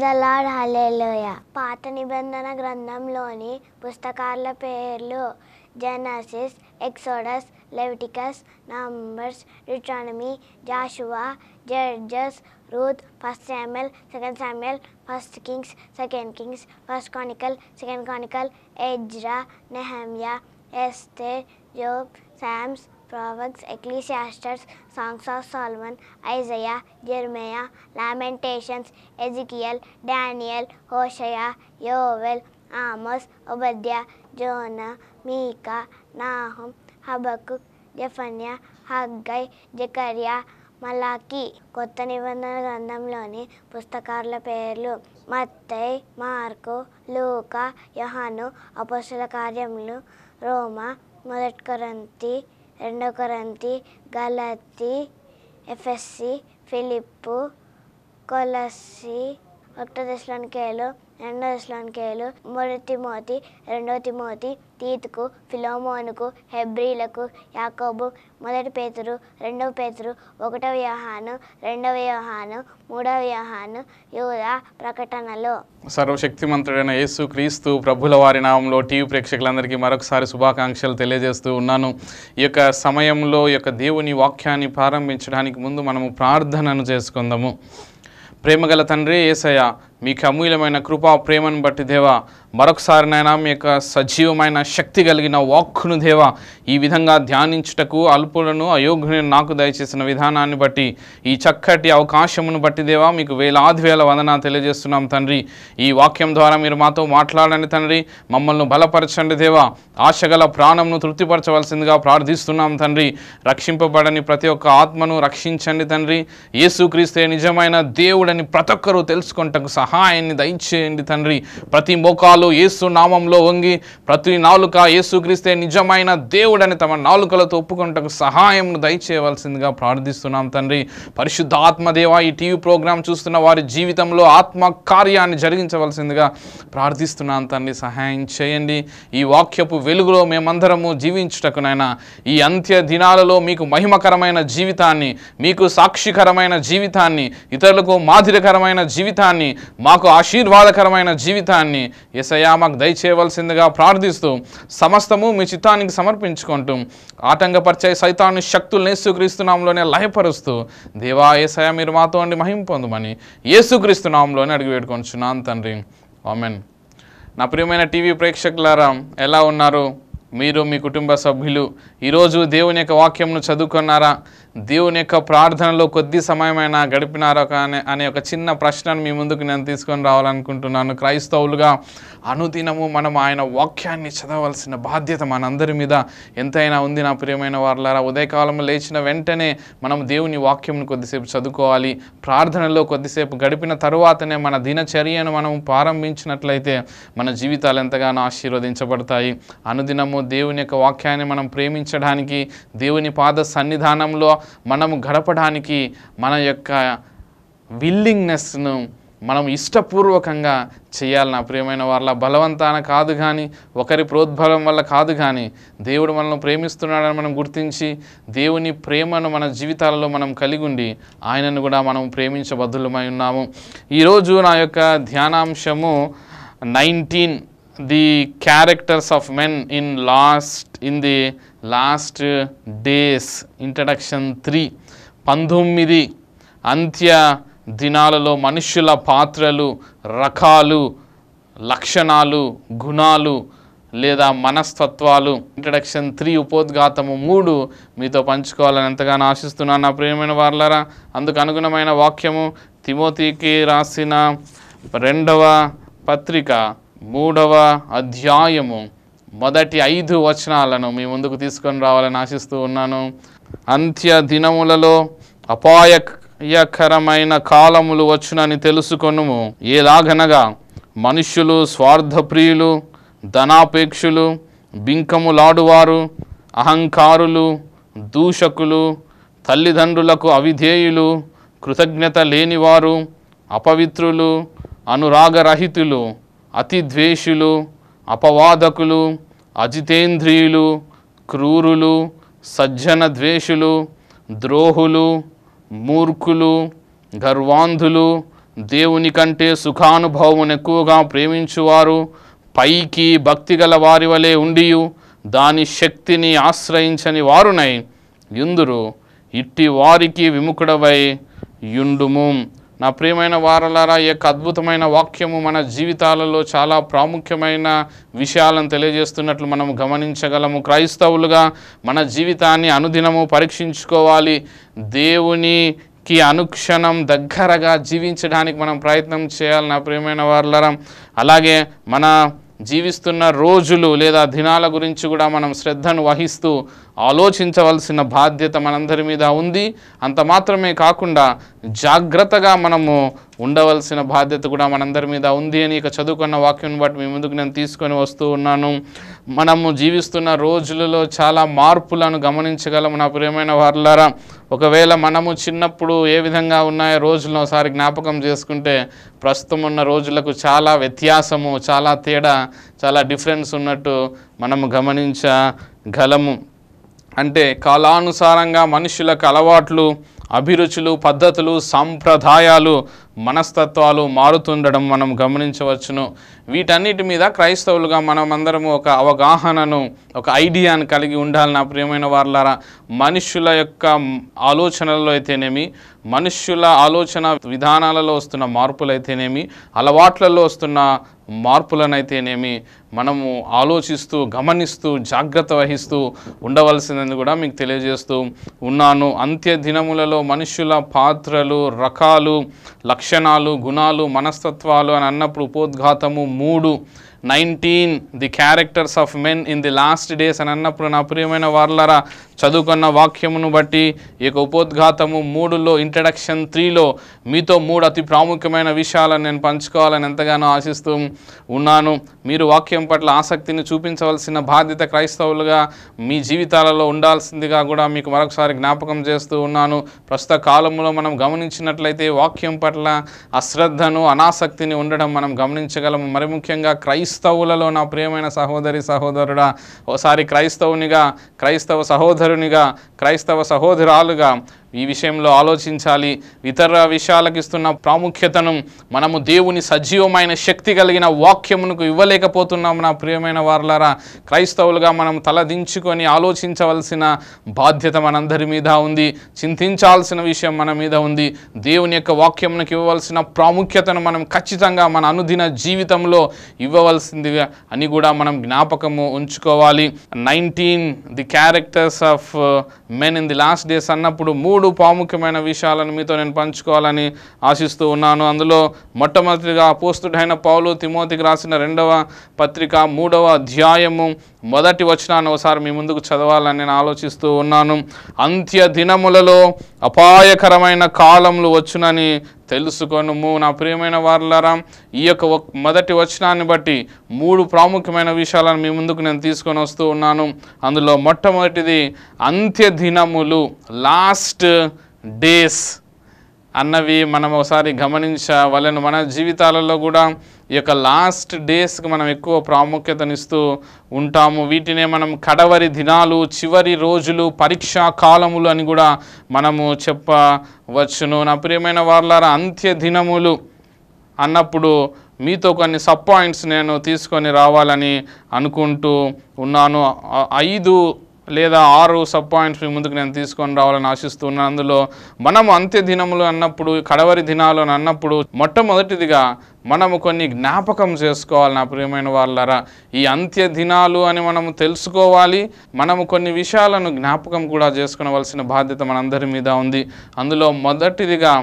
the lord హల్లెలూయ పాత నిబంధన గ్రంథంలోని పుస్తకాల పేర్లు Genesis Exodus Leviticus Numbers Deuteronomy Joshua Judges Ruth first Samuel second Samuel first Kings second Kings first Chronicle second Chronicle Ezra Nehemiah Esther Job Psalms Proverbs, Ecclesiastes, Songs of Solomon, Isaiah, Jeremiah, Lamentations, Ezekiel, Daniel, Hosea, Yoel, Amos, Obadiah, Jonah, Micah, Nahum, Habakkuk, Zephaniah, Haggai, Zechariah, మలాకి కొత్త నిబంధన గ్రంథంలోని పుస్తకాల పేర్లు మత్తయి mark లూకా యహాను అపస్సుల కార్యములు రోమా మొదటి కొరంతి రెండో కొరంతి గలతి ఎఫ్ఎస్సి ఫిలిప్పు కొలసి ఒకటో దశలోనికేలు రెండో దశలోనికేలు మొదటి తిమోతి రెండో తిమోతి తీతుకు ఫిలోమోనుకు హెబ్రీలకు యాకోబు మొదటి పేతురు రెండవ పేతురు ఒకటవ యోహాను రెండవ యోహాను మూడవ యోహాను యూదా ప్రకటనలు సర్వశక్తిమంతుడైన యేసు క్రీస్తు ప్రభుల వారి నామంలో టీవీ ప్రేక్షకులందరికీ మరొకసారి శుభాకాంక్షలు తెలియజేస్తూ ఉన్నాను ఈ యొక్క సమయంలో ఈ యొక్క దేవుని వాక్యాన్ని ప్రారంభించడానికి ముందు మనము ప్రార్థనను చేసుకుందాము ప్రేమగల తండ్రి ఏసయ్య మీకు అమూల్యమైన కృపా ప్రేమను బట్టి దేవా మరొకసారి నైనా మీ యొక్క సజీవమైన శక్తి కలిగిన వాక్కును దేవా ఈ విధంగా ధ్యానించుటకు అల్పులను అయోగ్యులను నాకు దయచేసిన విధానాన్ని బట్టి ఈ చక్కటి అవకాశమును బట్టి దేవా మీకు వేలాది వేల వందన తెలియజేస్తున్నాం తండ్రి ఈ వాక్యం ద్వారా మీరు మాతో మాట్లాడండి తండ్రి మమ్మల్ని బలపరచండి దేవా ఆశగల ప్రాణంను తృప్తిపరచవలసిందిగా ప్రార్థిస్తున్నాం తండ్రి రక్షింపబడని ప్రతి ఒక్క ఆత్మను రక్షించండి తండ్రి యేసుక్రీస్తే నిజమైన దేవుడని ప్రతి ఒక్కరూ తెలుసుకుంటకు సహాయాన్ని దయచేయండి తండ్రి ప్రతి మోకాలు యేసు నామంలో వంగి ప్రతి నాలుక యేసుక్రీస్తే నిజమైన దేవుడని తమ నాలుకలతో ఒప్పుకుంటకు సహాయంను దయచేయవలసిందిగా ప్రార్థిస్తున్నాం తండ్రి పరిశుద్ధ ఆత్మదేవ ఈ టీవీ ప్రోగ్రాం చూస్తున్న వారి జీవితంలో ఆత్మ కార్యాన్ని జరిగించవలసిందిగా ప్రార్థిస్తున్నాం తండ్రి సహాయం చేయండి ఈ వాక్యపు వెలుగులో మేమందరము జీవించుటకునైనా ఈ అంత్య దినాలలో మీకు మహిమకరమైన జీవితాన్ని మీకు సాక్షికరమైన జీవితాన్ని ఇతరులకు మాదిరికరమైన జీవితాన్ని మాకు ఆశీర్వాదకరమైన జీవితాన్ని ఎసయా మాకు దయచేయవలసిందిగా ప్రార్థిస్తూ సమస్తము మీ చిత్తానికి సమర్పించుకుంటూ ఆటంకపరిచే సైతాన్ని శక్తులు యేసుక్రీస్తునాంలోనే లయపరుస్తూ దేవా ఏసయా మీరు మాతో అండి మహిమ పొందమని యేసుక్రీస్తునాంలోనే అడిగి వేడుకొంచున్నాను తండ్రి ఆమెన్ నా ప్రియమైన టీవీ ప్రేక్షకులారా ఎలా ఉన్నారు మీరు మీ కుటుంబ సభ్యులు ఈరోజు దేవుని యొక్క వాక్యంను చదువుకున్నారా దేవుని యొక్క ప్రార్థనలో కొద్ది సమయమైనా గడిపినారా కానీ అనే ఒక చిన్న ప్రశ్నను మీ ముందుకు నేను తీసుకొని రావాలనుకుంటున్నాను క్రైస్తవులుగా అనుదినము మనం ఆయన వాక్యాన్ని చదవలసిన బాధ్యత మనందరి మీద ఎంతైనా ఉంది నా ప్రియమైన వారులారా ఉదయకాలం లేచిన వెంటనే మనం దేవుని వాక్యంను కొద్దిసేపు చదువుకోవాలి ప్రార్థనలో కొద్దిసేపు గడిపిన తరువాతనే మన దినచర్యను మనం ప్రారంభించినట్లయితే మన జీవితాలు ఎంతగానో ఆశీర్వదించబడతాయి అనుదినము దేవుని యొక్క వాక్యాన్ని మనం ప్రేమించడానికి దేవుని పాద సన్నిధానంలో మనము గడపడానికి మన యొక్క విల్లింగ్నెస్ను మనం ఇష్టపూర్వకంగా చేయాలి నా ప్రియమైన వాళ్ళ బలవంతాన కాదు కానీ ఒకరి ప్రోద్బలం వల్ల కాదు కానీ దేవుడు మనల్ని ప్రేమిస్తున్నాడని మనం గుర్తించి దేవుని ప్రేమను మన జీవితాలలో మనం కలిగి ఉండి ఆయనను కూడా మనం ప్రేమించబద్ధులమై ఉన్నాము ఈరోజు నా యొక్క ధ్యానాంశము nineteen the characters of men in last in the last days introduction three పంతొమ్మిది అంత్య దినాలలో మనుష్యుల పాత్రలు రకాలు లక్షణాలు గుణాలు లేదా మనస్తత్వాలు ఇంట్రడక్షన్ త్రీ ఉపోద్ఘాతము మూడు మీతో పంచుకోవాలని ఎంతగానో ఆశిస్తున్నాను నా ప్రియమైన వార్లరా అందుకు అనుగుణమైన వాక్యము తిమోతికి రాసిన రెండవ పత్రిక మూడవ అధ్యాయము మొదటి ఐదు వచనాలను మీ ముందుకు తీసుకొని రావాలని ఆశిస్తూ ఉన్నాను అంత్య దినములలో అపాయకరమైన కాలములు వచ్చునని తెలుసుకొనుము ఏలాగనగా మనుష్యులు స్వార్థప్రియులు ధనాపేక్షులు బింకములాడువారు అహంకారులు దూషకులు తల్లిదండ్రులకు అవిధేయులు కృతజ్ఞత లేనివారు అపవిత్రులు అనురాగరహితులు అతి ద్వేషులు అపవాదకులు అజితేంద్రియులు క్రూరులు సజ్జన ద్వేషులు ద్రోహులు మూర్ఖులు గర్వాంధులు దేవుని కంటే సుఖానుభవమును ఎక్కువగా ప్రేమించువారు పైకి భక్తి గల వారి వలె ఉండియు దాని శక్తిని ఆశ్రయించని వారునై యుందురు ఇట్టి వారికి విముఖుడవై యుండుము నా ప్రియమైన వారలారా ఈ యొక్క అద్భుతమైన వాక్యము మన జీవితాలలో చాలా ప్రాముఖ్యమైన విషయాలను తెలియజేస్తున్నట్లు మనం గమనించగలము క్రైస్తవులుగా మన జీవితాన్ని అనుదినము పరీక్షించుకోవాలి దేవునికి అనుక్షణం దగ్గరగా జీవించడానికి మనం ప్రయత్నం చేయాలి నా ప్రియమైన వారలారా అలాగే మన జీవిస్తున్న రోజులు లేదా దినాల గురించి కూడా మనం శ్రద్ధను వహిస్తూ ఆలోచించవలసిన బాధ్యత మనందరి మీద ఉంది అంత మాత్రమే కాకుండా జాగ్రత్తగా మనము ఉండవలసిన బాధ్యత కూడా మనందరి మీద ఉంది అని ఇక చదువుకున్న వాక్యం బట్టి మీ ముందుకు నేను తీసుకొని వస్తూ ఉన్నాను మనము జీవిస్తున్న రోజులలో చాలా మార్పులను గమనించగలము నా ప్రియమైన వారులారా ఒకవేళ మనము చిన్నప్పుడు ఏ విధంగా ఉన్నాయో రోజులను ఒకసారి జ్ఞాపకం చేసుకుంటే ప్రస్తుతం ఉన్న రోజులకు చాలా వ్యత్యాసము చాలా తేడా చాలా డిఫరెన్స్ ఉన్నట్టు మనము గమనించగలము అంటే కాలానుసారంగా మనుషులకు అలవాట్లు అభిరుచులు పద్ధతులు సాంప్రదాయాలు మనస్తత్వాలు మారుతుండడం మనం గమనించవచ్చును వీటన్నిటి మీద క్రైస్తవులుగా మనమందరము ఒక అవగాహనను ఒక ఐడియాను కలిగి ఉండాలి నా ప్రియమైన వారులారా మనుషుల యొక్క ఆలోచనలలో అయితేనేమి మనుష్యుల ఆలోచన విధానాలలో వస్తున్న మార్పులైతేనేమి అలవాట్లలో వస్తున్న మార్పులనైతేనేమి మనము ఆలోచిస్తూ గమనిస్తూ జాగ్రత్త వహిస్తూ ఉండవలసిందని కూడా మీకు తెలియజేస్తూ ఉన్నాను అంత్య దినములలో మనుషుల పాత్రలు రకాలు లక్షణాలు గుణాలు మనస్తత్వాలు అని అన్నప్పుడు ఉపోద్ఘాతము మూడు nineteen the characters of men in the last days అని అన్నప్పుడు నా ప్రియమైన వార్లరా చదువుకున్న వాక్యమును బట్టి ఈ యొక్క ఉపోద్ఘాతము మూడులో ఇంట్రడక్షన్ త్రీలో మీతో మూడు అతి ప్రాముఖ్యమైన విషయాలను నేను పంచుకోవాలని ఎంతగానో ఆశిస్తూ ఉన్నాను మీరు వాక్యం పట్ల ఆసక్తిని చూపించవలసిన బాధ్యత క్రైస్తవులుగా మీ జీవితాలలో ఉండాల్సిందిగా కూడా మీకు మరొకసారి జ్ఞాపకం చేస్తూ ఉన్నాను ప్రస్తుత కాలంలో మనం గమనించినట్లయితే వాక్యం పట్ల అశ్రద్ధను అనాసక్తిని ఉండడం మనం గమనించగలము మరి ముఖ్యంగా క్రైస్తవులలో నా ప్రియమైన సహోదరి సహోదరుడా ఓసారి క్రైస్తవునిగా క్రైస్తవ సహోదరునిగా క్రైస్తవ సహోదరాలుగా ఈ విషయంలో ఆలోచించాలి ఇతర విషయాలకు ఇస్తున్న ప్రాముఖ్యతను మనము దేవుని సజీవమైన శక్తి కలిగిన వాక్యమునకు ఇవ్వలేకపోతున్నాము నా ప్రియమైన వారులారా క్రైస్తవులుగా మనం తలదించుకొని ఆలోచించవలసిన బాధ్యత మనందరి మీద ఉంది చింతించాల్సిన విషయం మన మీద ఉంది దేవుని యొక్క వాక్యమునకు ఇవ్వవలసిన ప్రాముఖ్యతను మనం ఖచ్చితంగా మన అనుదిన జీవితంలో ఇవ్వవలసిందిగా అని కూడా మనం జ్ఞాపకము ఉంచుకోవాలి nineteen the characters of men in the last days అన్నప్పుడు మూడు ప్రాముఖ్యమైన విషయాలను మీతో నేను పంచుకోవాలని ఆశిస్తూ ఉన్నాను అందులో మొట్టమొదటిగా అపోస్తుడైన పౌలు తిమోతికి రాసిన రెండవ పత్రిక మూడవ అధ్యాయము మొదటి వచనాన్ని ఒకసారి మీ ముందుకు చదవాలని నేను ఆలోచిస్తూ ఉన్నాను అంత్య దినములలో అపాయకరమైన కాలములు వచ్చునని తెలుసుకొనుము నా ప్రియమైన వారులారా ఈ యొక్క ఒక్- మొదటి వచనాన్ని బట్టి మూడు ప్రాముఖ్యమైన విషయాలను మీ ముందుకు నేను తీసుకొని వస్తూ ఉన్నాను అందులో మొట్టమొదటిది అంత్య దినములు లాస్ట్ డేస్ అన్నవి మనం ఒకసారి గమనించవలను మన జీవితాలలో కూడా ఈ యొక్క లాస్ట్ డేస్కి మనం ఎక్కువ ప్రాముఖ్యతనిస్తూ ఉంటాము వీటినే మనం కడవరి దినాలు చివరి రోజులు పరీక్షా కాలములు అని కూడా మనము చెప్పవచ్చును నా ప్రియమైన వాళ్ళారా అంత్య దినములు అన్నప్పుడు మీతో కొన్ని సబ్ పాయింట్స్ నేను తీసుకొని రావాలని అనుకుంటూ ఉన్నాను ఆ- ఐదు లేదా ఆరు సబ్ పాయింట్స్ మీ ముందుకు నేను తీసుకొని రావాలని ఆశిస్తున్నాను అందులో మనము అంత్య దినములు అన్నప్పుడు కడవరి దినాలు అని అన్నప్పుడు మొట్టమొదటిదిగా మనము కొన్ని జ్ఞాపకం చేసుకోవాలి నా ప్రియమైన వాళ్ళరా ఈ అంత్య దినాలు అని మనము తెలుసుకోవాలి మనము కొన్ని విషయాలను జ్ఞాపకం కూడా చేసుకునవలసిన బాధ్యత మనందరి మీద ఉంది అందులో మొదటిదిగా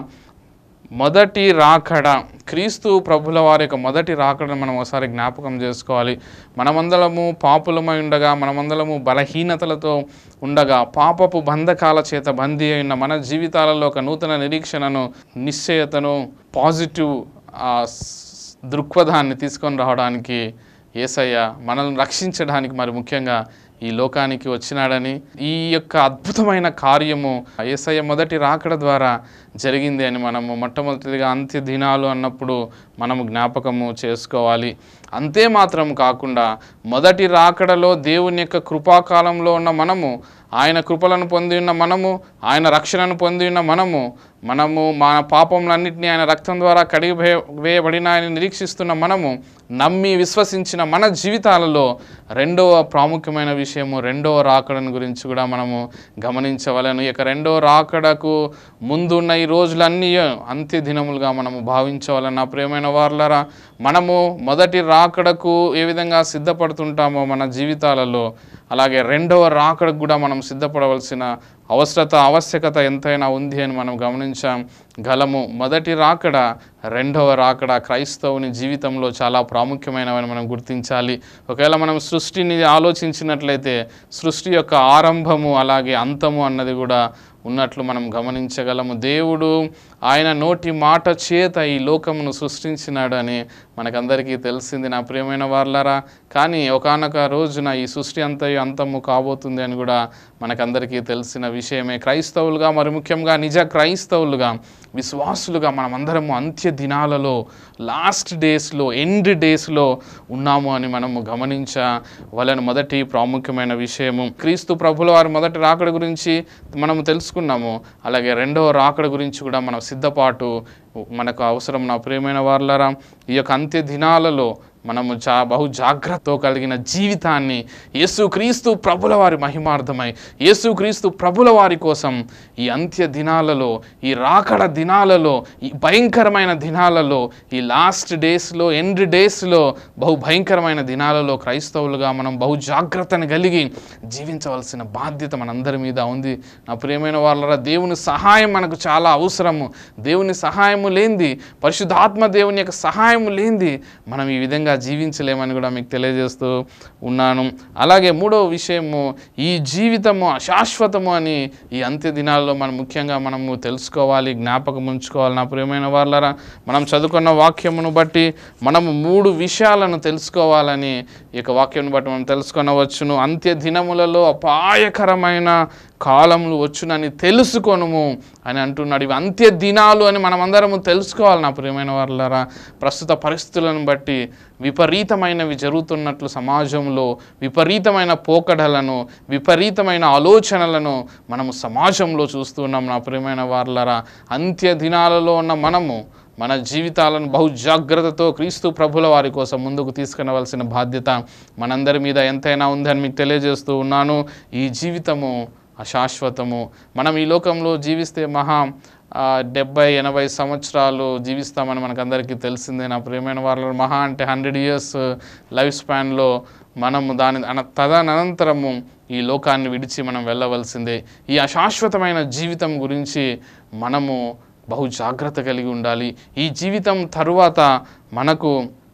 మొదటి రాకడ క్రీస్తు ప్రభుల వారి యొక్క మొదటి రాకడను మనం ఒకసారి జ్ఞాపకం చేసుకోవాలి మనమందరము పాపులమై ఉండగా మనమందరము బలహీనతలతో ఉండగా పాపపు బంధకాల చేత బందీ అయిన మన జీవితాలలో ఒక నూతన నిరీక్షణను నిశ్చయతను పాజిటివ్ ఆ, స్- దృక్పథాన్ని తీసుకొని రావడానికి ఏసయ్య మనల్ని రక్షించడానికి మరి ముఖ్యంగా ఈ లోకానికి వచ్చినాడని ఈ యొక్క అద్భుతమైన కార్యము ఏసయ్య మొదటి రాకడ ద్వారా జరిగింది అని మనము మొట్టమొదటిగా అంత్య దినాలు అన్నప్పుడు మనము జ్ఞాపకము చేసుకోవాలి అంతే మాత్రం కాకుండా మొదటి రాకడలో దేవుని యొక్క కృపాకాలంలో ఉన్న మనము ఆయన కృపలను పొంది ఉన్న మనము ఆయన రక్షణను పొంది ఉన్న మనము మనము మన పాపములన్నింటినీ ఆయన రక్తం ద్వారా కడిగి వే- వేయబడిన ఆయన నిరీక్షిస్తున్న మనము నమ్మి విశ్వసించిన మన జీవితాలలో రెండవ ప్రాముఖ్యమైన విషయము రెండవ రాకడను గురించి కూడా మనము గమనించవలను ఇక రెండవ రాకడకు ముందున్న ఈ రోజులన్నీ అంత్య దినములుగా మనము భావించవలన నా ప్రియమైన వార్లరా మనము మొదటి రాకడకు ఏ విధంగా సిద్ధపడుతుంటామో మన జీవితాలలో అలాగే రెండవ రాకడకు కూడా మనం సిద్ధపడవలసిన అవసరత ఆవశ్యకత ఎంతైనా ఉంది అని మనం గమనించాం గలము మొదటి రాకడ రెండవ రాకడ క్రైస్తవుని జీవితంలో చాలా ప్రాముఖ్యమైనవని మనం గుర్తించాలి ఒకవేళ మనం సృష్టిని ఆలోచించినట్లయితే సృష్టి యొక్క ఆరంభము అలాగే అంతము అన్నది కూడా ఉన్నట్లు మనం గమనించగలము దేవుడు ఆయన నోటి మాట చేత ఈ లోకమును సృష్టించినాడు అని మనకందరికీ తెలిసింది నా ప్రియమైన వాళ్ళరా కానీ ఒకానొక రోజున ఈ సృష్టి అంతయు అంతము కాబోతుంది అని కూడా మనకందరికీ తెలిసిన విషయమే క్రైస్తవులుగా మరి ముఖ్యంగా నిజ క్రైస్తవులుగా విశ్వాసులుగా మనమందరము అంత్య దినాలలో లాస్ట్ డేస్లో ఎండ్ డేస్లో ఉన్నాము అని మనము గమనించవలన మొదటి ప్రాముఖ్యమైన విషయము క్రీస్తు ప్రభుల వారి మొదటి రాకడ గురించి మనము తెలుసుకున్నాము అలాగే రెండవ రాకడ గురించి కూడా మన సిద్ధపాటు మనకు అవసరం నా ప్రియమైన వారులారా ఈ యొక్క అంత్య దినాలలో మనము జా బహు జాగ్రత్తతో కలిగిన జీవితాన్ని యేసుక్రీస్తు ప్రభుల వారి మహిమార్థమై యేసుక్రీస్తు ప్రభుల వారి కోసం ఈ అంత్య దినాలలో ఈ రాకడ దినాలలో ఈ భయంకరమైన దినాలలో ఈ లాస్ట్ డేస్లో ఎండ్ డేస్లో బహు భయంకరమైన దినాలలో క్రైస్తవులుగా మనం బహు జాగ్రత్తను కలిగి జీవించవలసిన బాధ్యత మనందరి మీద ఉంది నా ప్రియమైన వాళ్ళ దేవుని సహాయం మనకు చాలా అవసరము దేవుని సహాయము లేనిది పరిశుద్ధాత్మ దేవుని యొక్క సహాయము లేనిది మనం ఈ విధంగా జీవించలేమని కూడా మీకు తెలియజేస్తూ ఉన్నాను అలాగే మూడవ విషయము ఈ జీవితము అశాశ్వతము అని ఈ అంత్య దినాల్లో మనం ముఖ్యంగా మనము తెలుసుకోవాలి జ్ఞాపకం ఉంచుకోవాలి నా ప్రియమైన వాళ్ళరా మనం చదువుకున్న వాక్యమును బట్టి మనము మూడు విషయాలను తెలుసుకోవాలని ఈ యొక్క వాక్యం బట్టి మనం తెలుసుకొనవచ్చును అంత్య దినములలో అపాయకరమైన కాలములు వచ్చునని తెలుసుకొనుము అని అంటున్నాడు ఇవి అంత్య దినాలు అని మనమందరము తెలుసుకోవాలి నా ప్రియమైన వాళ్ళరా ప్రస్తుత పరిస్థితులను బట్టి విపరీతమైనవి జరుగుతున్నట్లు సమాజంలో విపరీతమైన పోకడలను విపరీతమైన ఆలోచనలను మనము సమాజంలో చూస్తున్నాం నా ప్రియమైన వాళ్ళరా అంత్య దినాలలో ఉన్న మనము మన జీవితాలను బహు జాగ్రత్తతో క్రీస్తు ప్రభుల వారి కోసం ముందుకు తీసుకునవలసిన బాధ్యత మనందరి మీద ఎంతైనా ఉందని మీకు తెలియజేస్తూ ఉన్నాను ఈ జీవితము అశాశ్వతము మనం ఈ లోకంలో జీవిస్తే మహా ఆ, డెబ్బై ఎనభై సంవత్సరాలు జీవిస్తామని మనకందరికీ తెలిసిందే నా ప్రియమైన వాళ్ళ మహా అంటే హండ్రెడ్ ఇయర్స్ లైఫ్ స్పాన్లో మనము దాని అన తదనంతరము ఈ లోకాన్ని విడిచి మనం వెళ్ళవలసిందే ఈ అశాశ్వతమైన జీవితం గురించి మనము బహు జాగ్రత్త కలిగి ఉండాలి ఈ జీవితం తరువాత మనకు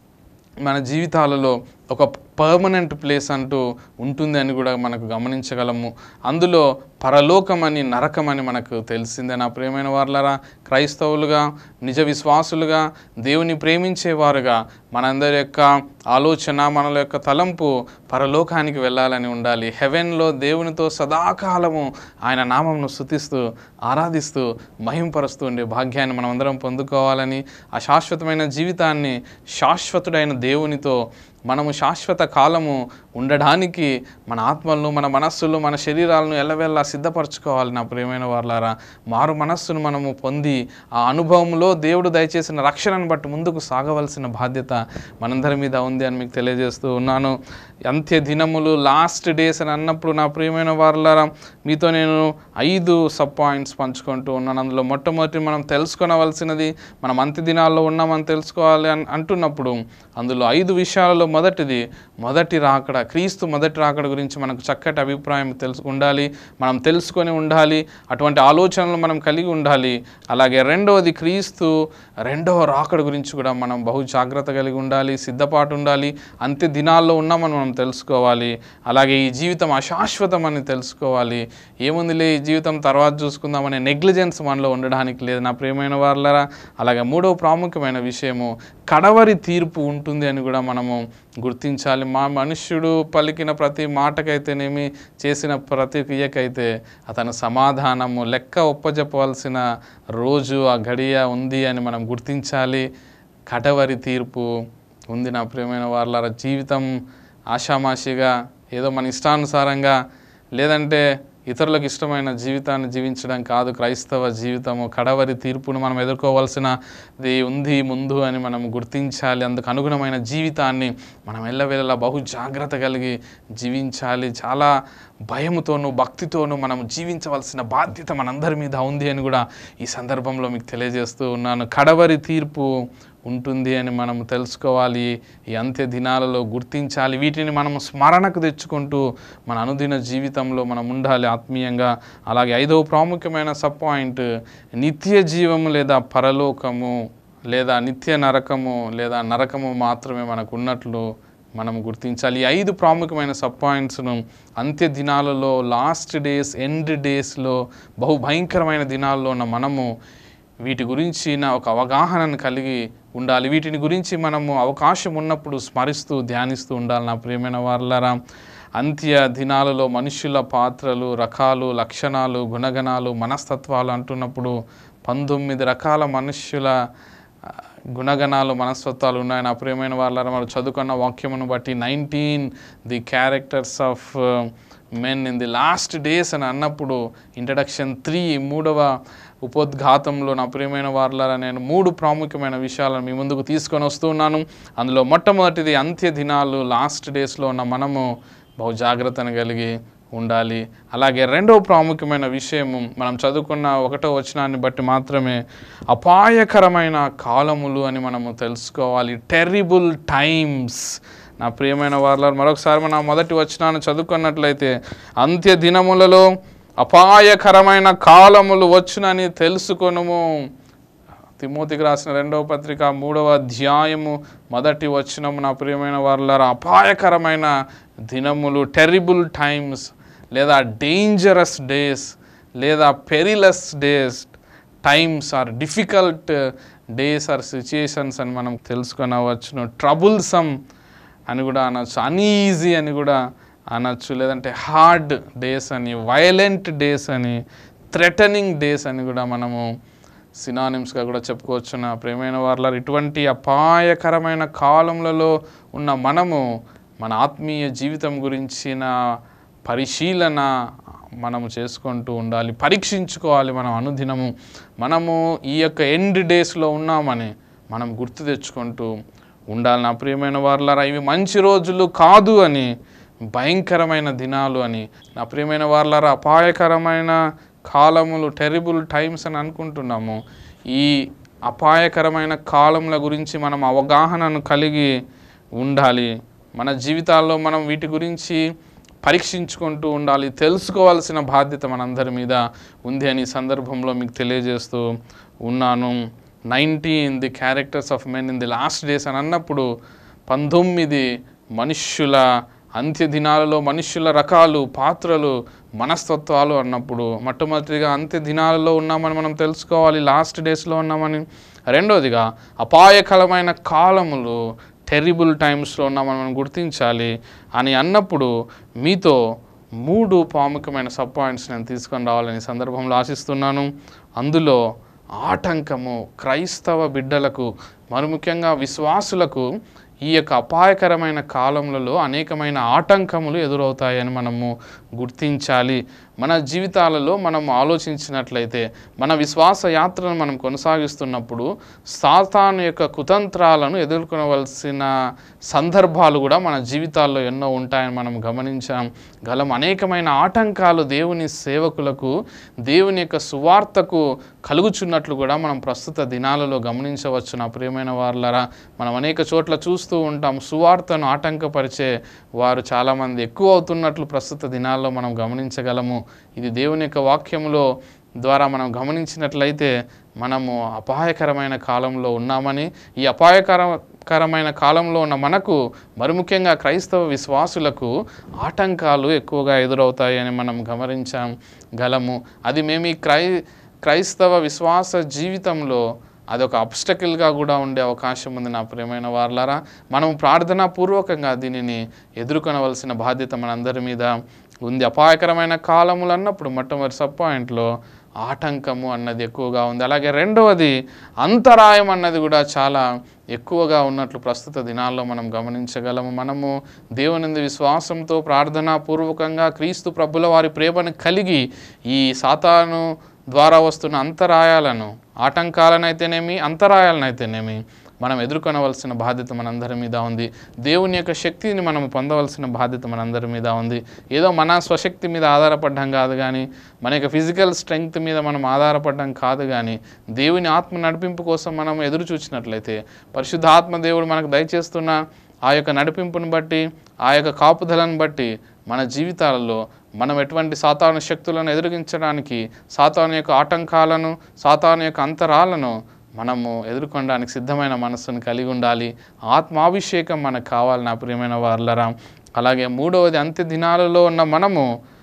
మన జీవితాలలో ఒక పర్మనెంట్ ప్లేస్ అంటూ ఉంటుంది అని కూడా మనకు గమనించగలము అందులో పరలోకమని నరకమని మనకు తెలిసిందే నా ప్రియమైన వార్లరా క్రైస్తవులుగా నిజ విశ్వాసులుగా దేవుని ప్రేమించేవారుగా మనందరి యొక్క ఆలోచన మన యొక్క తలంపు పరలోకానికి వెళ్ళాలని ఉండాలి హెవెన్లో దేవునితో సదాకాలము ఆయన నామంను స్థుతిస్తూ ఆరాధిస్తూ మహింపరుస్తూ ఉండే భాగ్యాన్ని మనమందరం పొందుకోవాలని ఆ శాశ్వతమైన జీవితాన్ని శాశ్వతుడైన దేవునితో మనము శాశ్వత కాలము ఉండడానికి మన ఆత్మలను మన మనస్సులు మన శరీరాలను ఎల్లవెల్లా సిద్ధపరచుకోవాలి నా ప్రియమైన వాళ్ళారా మారు మనస్సును మనము పొంది ఆ అనుభవంలో దేవుడు దయచేసిన రక్షణను బట్టి ముందుకు సాగవలసిన బాధ్యత మనందరి మీద ఉంది అని మీకు తెలియజేస్తూ ఉన్నాను అంత్య దినములు లాస్ట్ డేస్ అని అన్నప్పుడు నా ప్రియమైన వారులారా మీతో నేను ఐదు సబ్ పాయింట్స్ పంచుకుంటూ ఉన్నాను అందులో మొట్టమొదటి మనం తెలుసుకొనవలసినది మనం అంత్య దినాల్లో ఉన్నామని తెలుసుకోవాలి అని అంటున్నప్పుడు అందులో ఐదు విషయాలలో మొదటిది మొదటి రాకడ క్రీస్తు మొదటి రాకడ గురించి మనకు చక్కటి అభిప్రాయం తెలుసు ఉండాలి మనం తెలుసుకొని ఉండాలి అటువంటి ఆలోచనలు మనం కలిగి ఉండాలి అలాగే రెండవది క్రీస్తు రెండవ రాకడ గురించి కూడా మనం బహు జాగ్రత్త కలిగి ఉండాలి సిద్ధపాటు ఉండాలి అంత్య దినాల్లో ఉన్నామని మనం తెలుసుకోవాలి అలాగే ఈ జీవితం అశాశ్వతం అని తెలుసుకోవాలి ఏముందిలే ఈ జీవితం తర్వాత చూసుకుందామనే నెగ్లిజెన్స్ మనలో ఉండడానికి లేదు నా ప్రియమైన వాళ్ళరా అలాగే మూడవ ప్రాముఖ్యమైన విషయము కడవరి తీర్పు ఉంటుంది అని కూడా మనము గుర్తించాలి మా మనుష్యుడు పలికిన ప్రతి మాటకైతేనేమి చేసిన ప్రతి క్రియకైతే అతను సమాధానము లెక్క ఒప్పజెప్పవలసిన రోజు ఆ గడియ ఉంది అని మనం గుర్తించాలి కడవరి తీర్పు ఉంది నా ప్రియమైన వాళ్ళ జీవితం ఆషామాషిగా ఏదో మన ఇష్టానుసారంగా లేదంటే ఇతరులకు ఇష్టమైన జీవితాన్ని జీవించడం కాదు క్రైస్తవ జీవితము కడవరి తీర్పును మనం ఎదుర్కోవాల్సినది ఉంది ముందు అని మనం గుర్తించాలి అందుకు అనుగుణమైన జీవితాన్ని మనం ఎల్లవేళలా బహు జాగ్రత్త కలిగి జీవించాలి చాలా భయముతోనూ భక్తితోనూ మనం జీవించవలసిన బాధ్యత మనందరి మీద ఉంది అని కూడా ఈ సందర్భంలో మీకు తెలియజేస్తూ ఉన్నాను కడవరి తీర్పు ఉంటుంది అని మనం తెలుసుకోవాలి ఈ అంత్య దినాలలో గుర్తించాలి వీటిని మనం స్మరణకు తెచ్చుకుంటూ మన అనుదిన జీవితంలో మనం ఉండాలి ఆత్మీయంగా అలాగే ఐదవ ప్రాముఖ్యమైన సబ్ పాయింట్ నిత్య జీవము లేదా పరలోకము లేదా నిత్య నరకము లేదా నరకము మాత్రమే మనకు ఉన్నట్లు మనం గుర్తించాలి ఈ ఐదు ప్రాముఖ్యమైన సబ్ పాయింట్స్ను అంత్య దినాలలో లాస్ట్ డేస్ ఎండ్ డేస్లో బహు భయంకరమైన దినాల్లో ఉన్న మనము వీటి గురించిన ఒక అవగాహనను కలిగి ఉండాలి వీటిని గురించి మనము అవకాశం ఉన్నప్పుడు స్మరిస్తూ ధ్యానిస్తూ ఉండాలి నా ప్రియమైన వాళ్ళరా అంత్య దినాలలో మనుషుల పాత్రలు రకాలు లక్షణాలు గుణగణాలు మనస్తత్వాలు అంటున్నప్పుడు పంతొమ్మిది రకాల మనుష్యుల ఆ, గుణగణాలు మనస్తత్వాలు ఉన్నాయి నా ప్రియమైన వాళ్ళ మనం చదువుకున్న వాక్యమును బట్టి nineteen the characters of men in the last days అని అన్నప్పుడు ఇంట్రడక్షన్ త్రీ మూడవ ఉపోద్ఘాతంలో నా ప్రియమైన వారులారా నేను మూడు ప్రాముఖ్యమైన విషయాలను మీ ముందుకు తీసుకొని వస్తున్నాను అందులో మొట్టమొదటిది అంత్య దినాలు లాస్ట్ డేస్లో ఉన్న మనము బహు జాగ్రత్తను కలిగి ఉండాలి అలాగే రెండవ ప్రాముఖ్యమైన విషయము మనం చదువుకున్న ఒకటో వచనాన్ని బట్టి మాత్రమే అపాయకరమైన కాలములు అని మనము తెలుసుకోవాలి టెర్రిబుల్ టైమ్స్ నా ప్రియమైన వాళ్ళ మరొకసారి మనం మొదటి వచనాన్ని చదువుకున్నట్లయితే అంత్య దినములలో అపాయకరమైన కాలములు వచ్చునని తెలుసుకొనుము తిమోతికి రాసిన రెండవ పత్రిక మూడవ అధ్యాయము మొదటి వచనము నా ప్రియమైన వాళ్ళ అపాయకరమైన దినములు టెరిబుల్ టైమ్స్ లేదా డేంజరస్ డేస్ లేదా perilous days times or difficult days or situations అని మనం తెలుసుకొనవచ్చును ట్రబుల్సమ్ అని కూడా అనొచ్చు అన్ఈజీ అని కూడా అనొచ్చు లేదంటే హార్డ్ డేస్ అని వైలెంట్ డేస్ అని థ్రెటనింగ్ డేస్ అని కూడా మనము సినానిమ్స్గా కూడా చెప్పుకోవచ్చు నా ప్రేమైన వాళ్ళ ఇటువంటి అపాయకరమైన కాలములలో ఉన్న మనము మన ఆత్మీయ జీవితం గురించిన పరిశీలన మనము చేసుకుంటూ ఉండాలి పరీక్షించుకోవాలి మనం అనుదినము మనము ఈ యొక్క ఎండ్ డేస్లో ఉన్నామని మనం గుర్తు తెచ్చుకుంటూ ఉండాలి నా ప్రియమైన వారులారా ఇవి మంచి రోజులు కాదు అని భయంకరమైన దినాలు అని నా ప్రియమైన వారులారా అపాయకరమైన కాలములు టెరిబుల్ టైమ్స్ అని అనుకుంటున్నాము ఈ అపాయకరమైన కాలముల గురించి మనం అవగాహనను కలిగి ఉండాలి మన జీవితాల్లో మనం వీటి గురించి పరీక్షించుకుంటూ ఉండాలి తెలుసుకోవాల్సిన బాధ్యత మనందరి మీద ఉంది అని ఈ సందర్భంలో మీకు తెలియజేస్తూ ఉన్నాను nineteen the characters of men in the last days అని అన్నప్పుడు పంతొమ్మిది మనుష్యుల అంత్య దినాలలో మనుష్యుల రకాలు పాత్రలు మనస్తత్వాలు అన్నప్పుడు మొట్టమొదటిగా అంత్య దినాలలో ఉన్నామని మనం తెలుసుకోవాలి లాస్ట్ డేస్లో ఉన్నామని రెండోదిగా అపాయకరమైన కాలములు టెరిబుల్ టైమ్స్లో ఉన్నామని మనం గుర్తించాలి అని అన్నప్పుడు మీతో మూడు ప్రాముఖ్యమైన సబ్ పాయింట్స్ నేను తీసుకొని రావాలని ఈ సందర్భంలో ఆశిస్తున్నాను అందులో ఆటంకము క్రైస్తవ బిడ్డలకు మరి ముఖ్యంగా విశ్వాసులకు ఈ యొక్క అపాయకరమైన కాలములలో అనేకమైన ఆటంకములు ఎదురవుతాయని మనము గుర్తించాలి మన జీవితాలలో మనం ఆలోచించినట్లయితే మన విశ్వాస యాత్రను మనం కొనసాగిస్తున్నప్పుడు సాతాను యొక్క కుతంత్రాలను ఎదుర్కొనవలసిన సందర్భాలు కూడా మన జీవితాల్లో ఎన్నో ఉంటాయని మనం గమనించాం గలం అనేకమైన ఆటంకాలు దేవుని సేవకులకు దేవుని యొక్క సువార్తకు కలుగుచున్నట్లు కూడా మనం ప్రస్తుత దినాలలో గమనించవచ్చు నా ప్రియమైన వారులరా మనం అనేక చోట్ల చూస్తూ ఉంటాం సువార్తను ఆటంకపరిచే వారు చాలామంది ఎక్కువ అవుతున్నట్లు ప్రస్తుత దినాల్లో మనం గమనించగలము ఇది దేవుని యొక్క వాక్యములో ద్వారా మనం గమనించినట్లయితే మనము అపాయకరమైన కాలంలో ఉన్నామని ఈ అపాయకరకరమైన కాలంలో ఉన్న మనకు మరి ముఖ్యంగా క్రైస్తవ విశ్వాసులకు ఆటంకాలు ఎక్కువగా ఎదురవుతాయి అని మనం గమనించాం గలము అది మేము ఈ క్రై క్రైస్తవ విశ్వాస జీవితంలో అదొక అబ్స్టకిల్గా కూడా ఉండే అవకాశం ఉంది నా ప్రియమైన వార్లారా మనం ప్రార్థనాపూర్వకంగా దీనిని ఎదుర్కొనవలసిన బాధ్యత మనందరి మీద ఉంది అపాయకరమైన కాలములు అన్నప్పుడు మొట్టమొదటి సబ్ పాయింట్లో ఆటంకము అన్నది ఎక్కువగా ఉంది అలాగే రెండవది అంతరాయం అన్నది కూడా చాలా ఎక్కువగా ఉన్నట్లు ప్రస్తుత దినాల్లో మనం గమనించగలము మనము దేవుని విశ్వాసంతో ప్రార్థనాపూర్వకంగా క్రీస్తు ప్రభుల వారి ప్రేమను కలిగి ఈ సాతాను ద్వారా వస్తున్న అంతరాయాలను ఆటంకాలనైతేనేమి అంతరాయాలనైతేనేమి మనం ఎదుర్కొనవలసిన బాధ్యత మనందరి మీద ఉంది దేవుని యొక్క శక్తిని మనం పొందవలసిన బాధ్యత మనందరి మీద ఉంది ఏదో మన స్వశక్తి మీద ఆధారపడడం కాదు కానీ మన యొక్క ఫిజికల్ స్ట్రెంగ్త్ మీద మనం ఆధారపడడం కాదు కానీ దేవుని ఆత్మ నడిపింపు కోసం మనం ఎదురు చూసినట్లయితే పరిశుద్ధ ఆత్మ దేవుడు మనకు దయచేస్తున్న ఆ యొక్క నడిపింపును బట్టి ఆ యొక్క కాపుదలను బట్టి మన జీవితాలలో మనం ఎటువంటి సాతాను శక్తులను ఎదిరించడానికి సాతాను యొక్క ఆటంకాలను సాతాను యొక్క అంతరాలను మనము ఎదుర్కొనడానికి సిద్ధమైన మనస్సును కలిగి ఉండాలి ఆత్మాభిషేకం మనకు కావాలి నా ప్రియమైన వార్లరా అలాగే మూడవది అంత్య దినాలలో ఉన్న మనము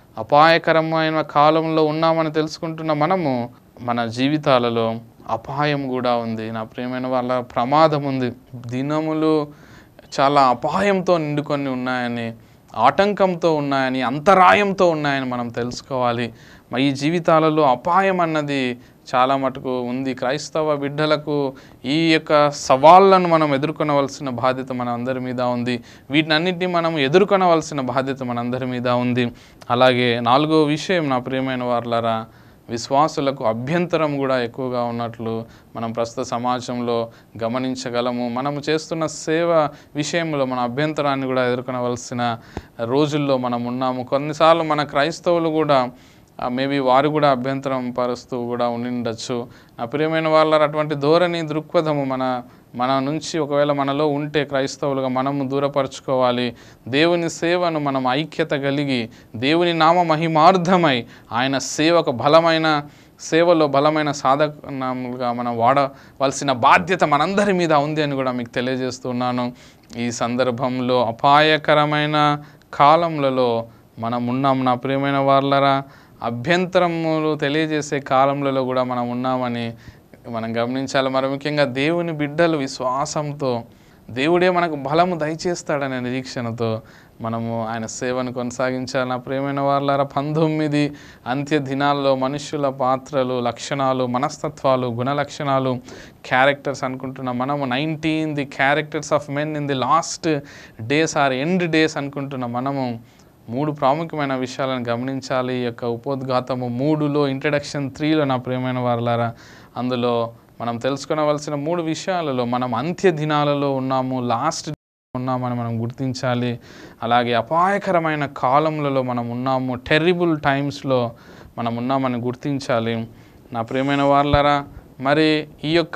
అపాయకరమైన కాలంలో ఉన్నామని తెలుసుకుంటున్న మనము మన జీవితాలలో అపాయం కూడా ఉంది నా ప్రియమైన వాళ్ళ ప్రమాదం ఉంది దినములు చాలా అపాయంతో నిండుకొని ఉన్నాయని ఆటంకంతో ఉన్నాయని అంతరాయంతో ఉన్నాయని మనం తెలుసుకోవాలి మా ఈ జీవితాలలో అపాయం అన్నది చాలా మటుకు ఉంది క్రైస్తవ బిడ్డలకు ఈ యొక్క సవాళ్ళను మనం ఎదుర్కొనవలసిన బాధ్యత మన అందరి మీద ఉంది వీటినన్నింటినీ మనం ఎదుర్కొనవలసిన బాధ్యత మనందరి మీద ఉంది అలాగే నాలుగో విషయం నా ప్రియమైన వార్లరా విశ్వాసులకు అభ్యంతరం కూడా ఎక్కువగా ఉన్నట్లు మనం ప్రస్తుత సమాజంలో గమనించగలము మనము చేస్తున్న సేవ విషయంలో మన అభ్యంతరాన్ని కూడా ఎదుర్కొనవలసిన రోజుల్లో మనం ఉన్నాము కొన్నిసార్లు మన క్రైస్తవులు కూడా మేబీ వారు కూడా అభ్యంతరం పరుస్తూ కూడా ఉండిండొచ్చు నా ప్రియమైన వాళ్ళ అటువంటి ధోరణి దృక్పథము మన మన నుంచి ఒకవేళ మనలో ఉంటే క్రైస్తవులుగా మనము దూరపరచుకోవాలి దేవుని సేవను మనం ఐక్యత కలిగి దేవుని నామ మహిమార్థమై ఆయన సేవ ఒక బలమైన సేవలో బలమైన సాధనములుగా మనం వాడవలసిన బాధ్యత మనందరి మీద ఉంది అని కూడా మీకు తెలియజేస్తున్నాను ఈ సందర్భంలో అపాయకరమైన కాలములలో మనం ఉన్నాం నా ప్రియమైన వాళ్ళరా అభ్యంతరములు తెలియజేసే కాలంలో కూడా మనం ఉన్నామని మనం గమనించాలి మరి ముఖ్యంగా దేవుని బిడ్డలు విశ్వాసంతో దేవుడే మనకు బలము దయచేస్తాడనే నిరీక్షణతో మనము ఆయన సేవను కొనసాగించాలి నా ప్రియమైన వాళ్ళారా పంతొమ్మిది అంత్య దినాల్లో మనుషుల పాత్రలు లక్షణాలు మనస్తత్వాలు గుణ లక్షణాలు క్యారెక్టర్స్ అనుకుంటున్న మనము nineteen the characters of men in the last days or end days అనుకుంటున్న మనము మూడు ప్రాముఖ్యమైన విషయాలను గమనించాలి ఈ యొక్క ఉపోద్ఘాతము మూడులో ఇంట్రడక్షన్ త్రీలో నా ప్రియమైన వారులారా అందులో మనం తెలుసుకునవలసిన మూడు విషయాలలో మనం అంత్య దినాలలో ఉన్నాము లాస్ట్ ఉన్నామని మనం గుర్తించాలి అలాగే అపాయకరమైన కాలములలో మనం ఉన్నాము టెర్రిబుల్ టైమ్స్లో మనం ఉన్నామని గుర్తించాలి నా ప్రియమైన వాళ్ళరా మరి ఈ యొక్క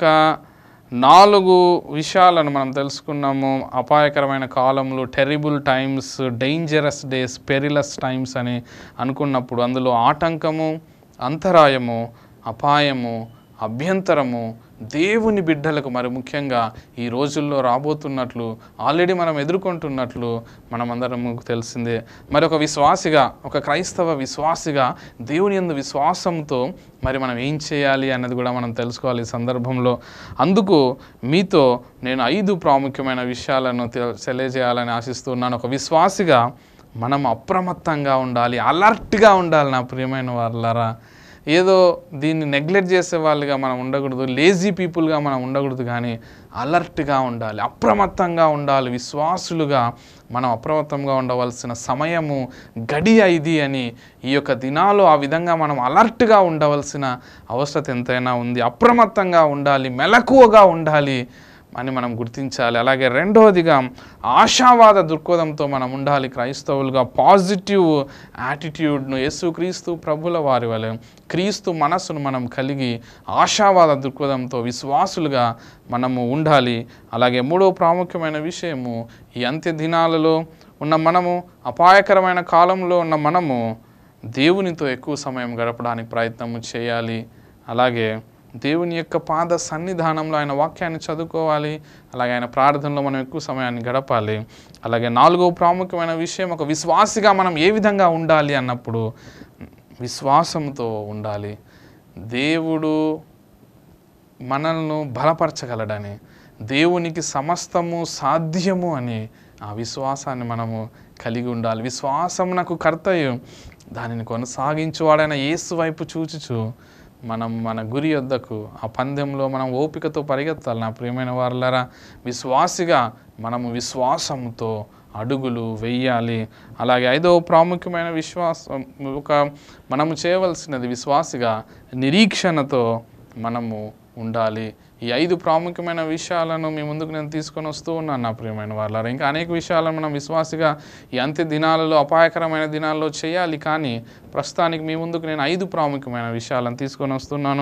నాలుగు విషయాలను మనం తెలుసుకున్నాము అపాయకరమైన కాలంలో terrible times dangerous days perilous times అని అనుకున్నప్పుడు అందులో ఆటంకము అంతరాయము అపాయము అభ్యంతరము దేవుని బిడ్డలకు మరి ముఖ్యంగా ఈ రోజుల్లో రాబోతున్నట్లు ఆల్రెడీ మనం ఎదుర్కొంటున్నట్లు మనమందరం తెలిసిందే మరి ఒక విశ్వాసిగా ఒక క్రైస్తవ విశ్వాసిగా దేవుని యందు విశ్వాసంతో మరి మనం ఏం చేయాలి అన్నది కూడా మనం తెలుసుకోవాలి ఈ సందర్భంలో అందుకు మీతో నేను ఐదు ప్రాముఖ్యమైన విషయాలను తె- తెలియజేయాలని ఆశిస్తున్నాను ఒక విశ్వాసిగా మనం అప్రమత్తంగా ఉండాలి అలర్ట్గా ఉండాలి నా ప్రియమైన వాళ్ళరా ఏదో దీన్ని నెగ్లెక్ట్ చేసే వాళ్ళుగా మనం ఉండకూడదు లేజీ పీపుల్గా మనం ఉండకూడదు కానీ అలర్ట్గా ఉండాలి అప్రమత్తంగా ఉండాలి విశ్వాసులుగా మనం అప్రమత్తంగా ఉండవలసిన సమయము గడియ ఇది అని ఈ యొక్క దినాలు ఆ విధంగా మనం అలర్ట్గా ఉండవలసిన అవసరం ఎంతైనా ఉంది అప్రమత్తంగా ఉండాలి మెలకువగా ఉండాలి అని మనం గుర్తించాలి అలాగే రెండవదిగా ఆశావాద దృక్పథంతో మనం ఉండాలి క్రైస్తవులుగా పాజిటివ్ యాటిట్యూడ్ను యేసుక్రీస్తు ప్రభుల వారి వలె క్రీస్తు మనస్సును మనం కలిగి ఆశావాద దృక్పథంతో విశ్వాసులుగా మనము ఉండాలి అలాగే మూడో ప్రాముఖ్యమైన విషయము ఈ అంత్య దినాలలో ఉన్న మనము అపాయకరమైన కాలంలో ఉన్న మనము దేవునితో ఎక్కువ సమయం గడపడానికి ప్రయత్నం చేయాలి అలాగే దేవుని యొక్క పాద సన్నిధానంలో ఆయన వాక్యాన్ని చదువుకోవాలి అలాగే ఆయన ప్రార్థనలో మనం ఎక్కువ సమయాన్ని గడపాలి అలాగే నాలుగో ప్రాముఖ్యమైన విషయం ఒక విశ్వాసిగా మనం ఏ విధంగా ఉండాలి అన్నప్పుడు విశ్వాసంతో ఉండాలి దేవుడు మనల్ని బలపరచగలడని దేవునికి సమస్తము సాధ్యము అని ఆ విశ్వాసాన్ని మనము కలిగి ఉండాలి విశ్వాసం నాకు కర్తయ్యం దానిని కొనసాగించువాడైన యేసు వైపు చూచుచు మనం మన గురి వద్దకు ఆ పందెంలో మనం ఓపికతో పరిగెత్తాలి నా ప్రియమైన వారులారా విశ్వాసిగా మనము విశ్వాసంతో అడుగులు వెయ్యాలి అలాగే ఐదవ ప్రాముఖ్యమైన విశ్వాసం ఒక మనము చేయవలసినది విశ్వాసిగా నిరీక్షణతో మనము ఉండాలి ఈ ఐదు ప్రాముఖ్యమైన విషయాలను మీ ముందుకు నేను తీసుకొని వస్తూ ఉన్నాను నా ప్రియమైన వాళ్ళ ఇంకా అనేక విషయాలను మనం విశ్వాసిగా ఈ అంత్య దినాలలో అపాయకరమైన దినాల్లో చేయాలి కానీ ప్రస్తుతానికి మీ ముందుకు నేను ఐదు ప్రాముఖ్యమైన విషయాలను తీసుకొని వస్తున్నాను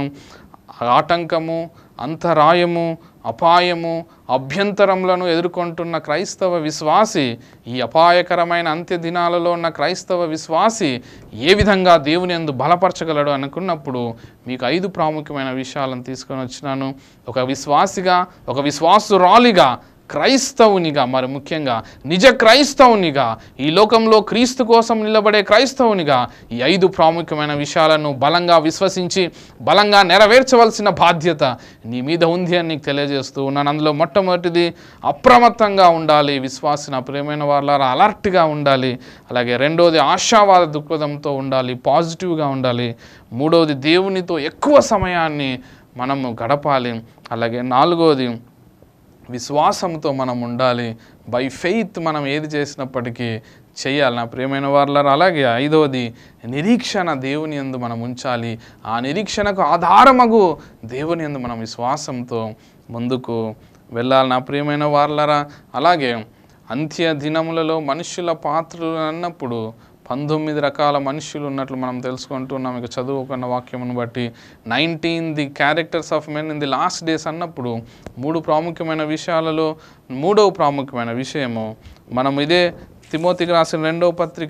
ఆటంకము అంతరాయము అపాయము అభ్యంతరములను ఎదుర్కొంటున్న క్రైస్తవ విశ్వాసి ఈ అపాయకరమైన అంత్య దినాలలో ఉన్న క్రైస్తవ విశ్వాసి ఏ విధంగా దేవుని ఎందు బలపరచగలడు అనుకున్నప్పుడు మీకు ఐదు ప్రాముఖ్యమైన విషయాలను తీసుకొని వచ్చినాను ఒక విశ్వాసిగా ఒక విశ్వాసురాలిగా క్రైస్తవునిగా మరి ముఖ్యంగా నిజ క్రైస్తవునిగా ఈ లోకంలో క్రీస్తు కోసం నిలబడే క్రైస్తవునిగా ఈ ఐదు ప్రాముఖ్యమైన విషయాలను బలంగా విశ్వసించి బలంగా నెరవేర్చవలసిన బాధ్యత నీ మీద ఉంది అని నీకు తెలియజేస్తూ ఉన్నాను అందులో మొట్టమొదటిది అప్రమత్తంగా ఉండాలి విశ్వాసిన ప్రేమైన వాళ్ళ అలర్ట్గా ఉండాలి అలాగే రెండోది ఆశావాద దృక్పథంతో ఉండాలి పాజిటివ్గా ఉండాలి మూడవది దేవునితో ఎక్కువ సమయాన్ని మనము గడపాలి అలాగే నాలుగవది విశ్వాసంతో మనం ఉండాలి బై ఫెయిత్ మనం ఏది చేసినప్పటికీ చేయాలి నా ప్రియమైన వాళ్ళ అలాగే ఐదవది నిరీక్షణ దేవుని యందు మనం ఉంచాలి ఆ నిరీక్షణకు ఆధారమగు దేవుని యందు మనం విశ్వాసంతో ముందుకు వెళ్ళాలి నా ప్రియమైన వాళ్ళరా అలాగే అంత్య దినములలో మనుషుల పాత్రలు అన్నప్పుడు పంతొమ్మిది రకాల మనుషులు ఉన్నట్లు మనం తెలుసుకుంటున్నాం ఇక చదువుకున్న వాక్యమును బట్టి nineteen the characters of men in the last days అన్నప్పుడు మూడు ప్రాముఖ్యమైన విషయాలలో మూడవ ప్రాముఖ్యమైన విషయము మనం ఇదే తిమోతికి రాసిన రెండవ పత్రిక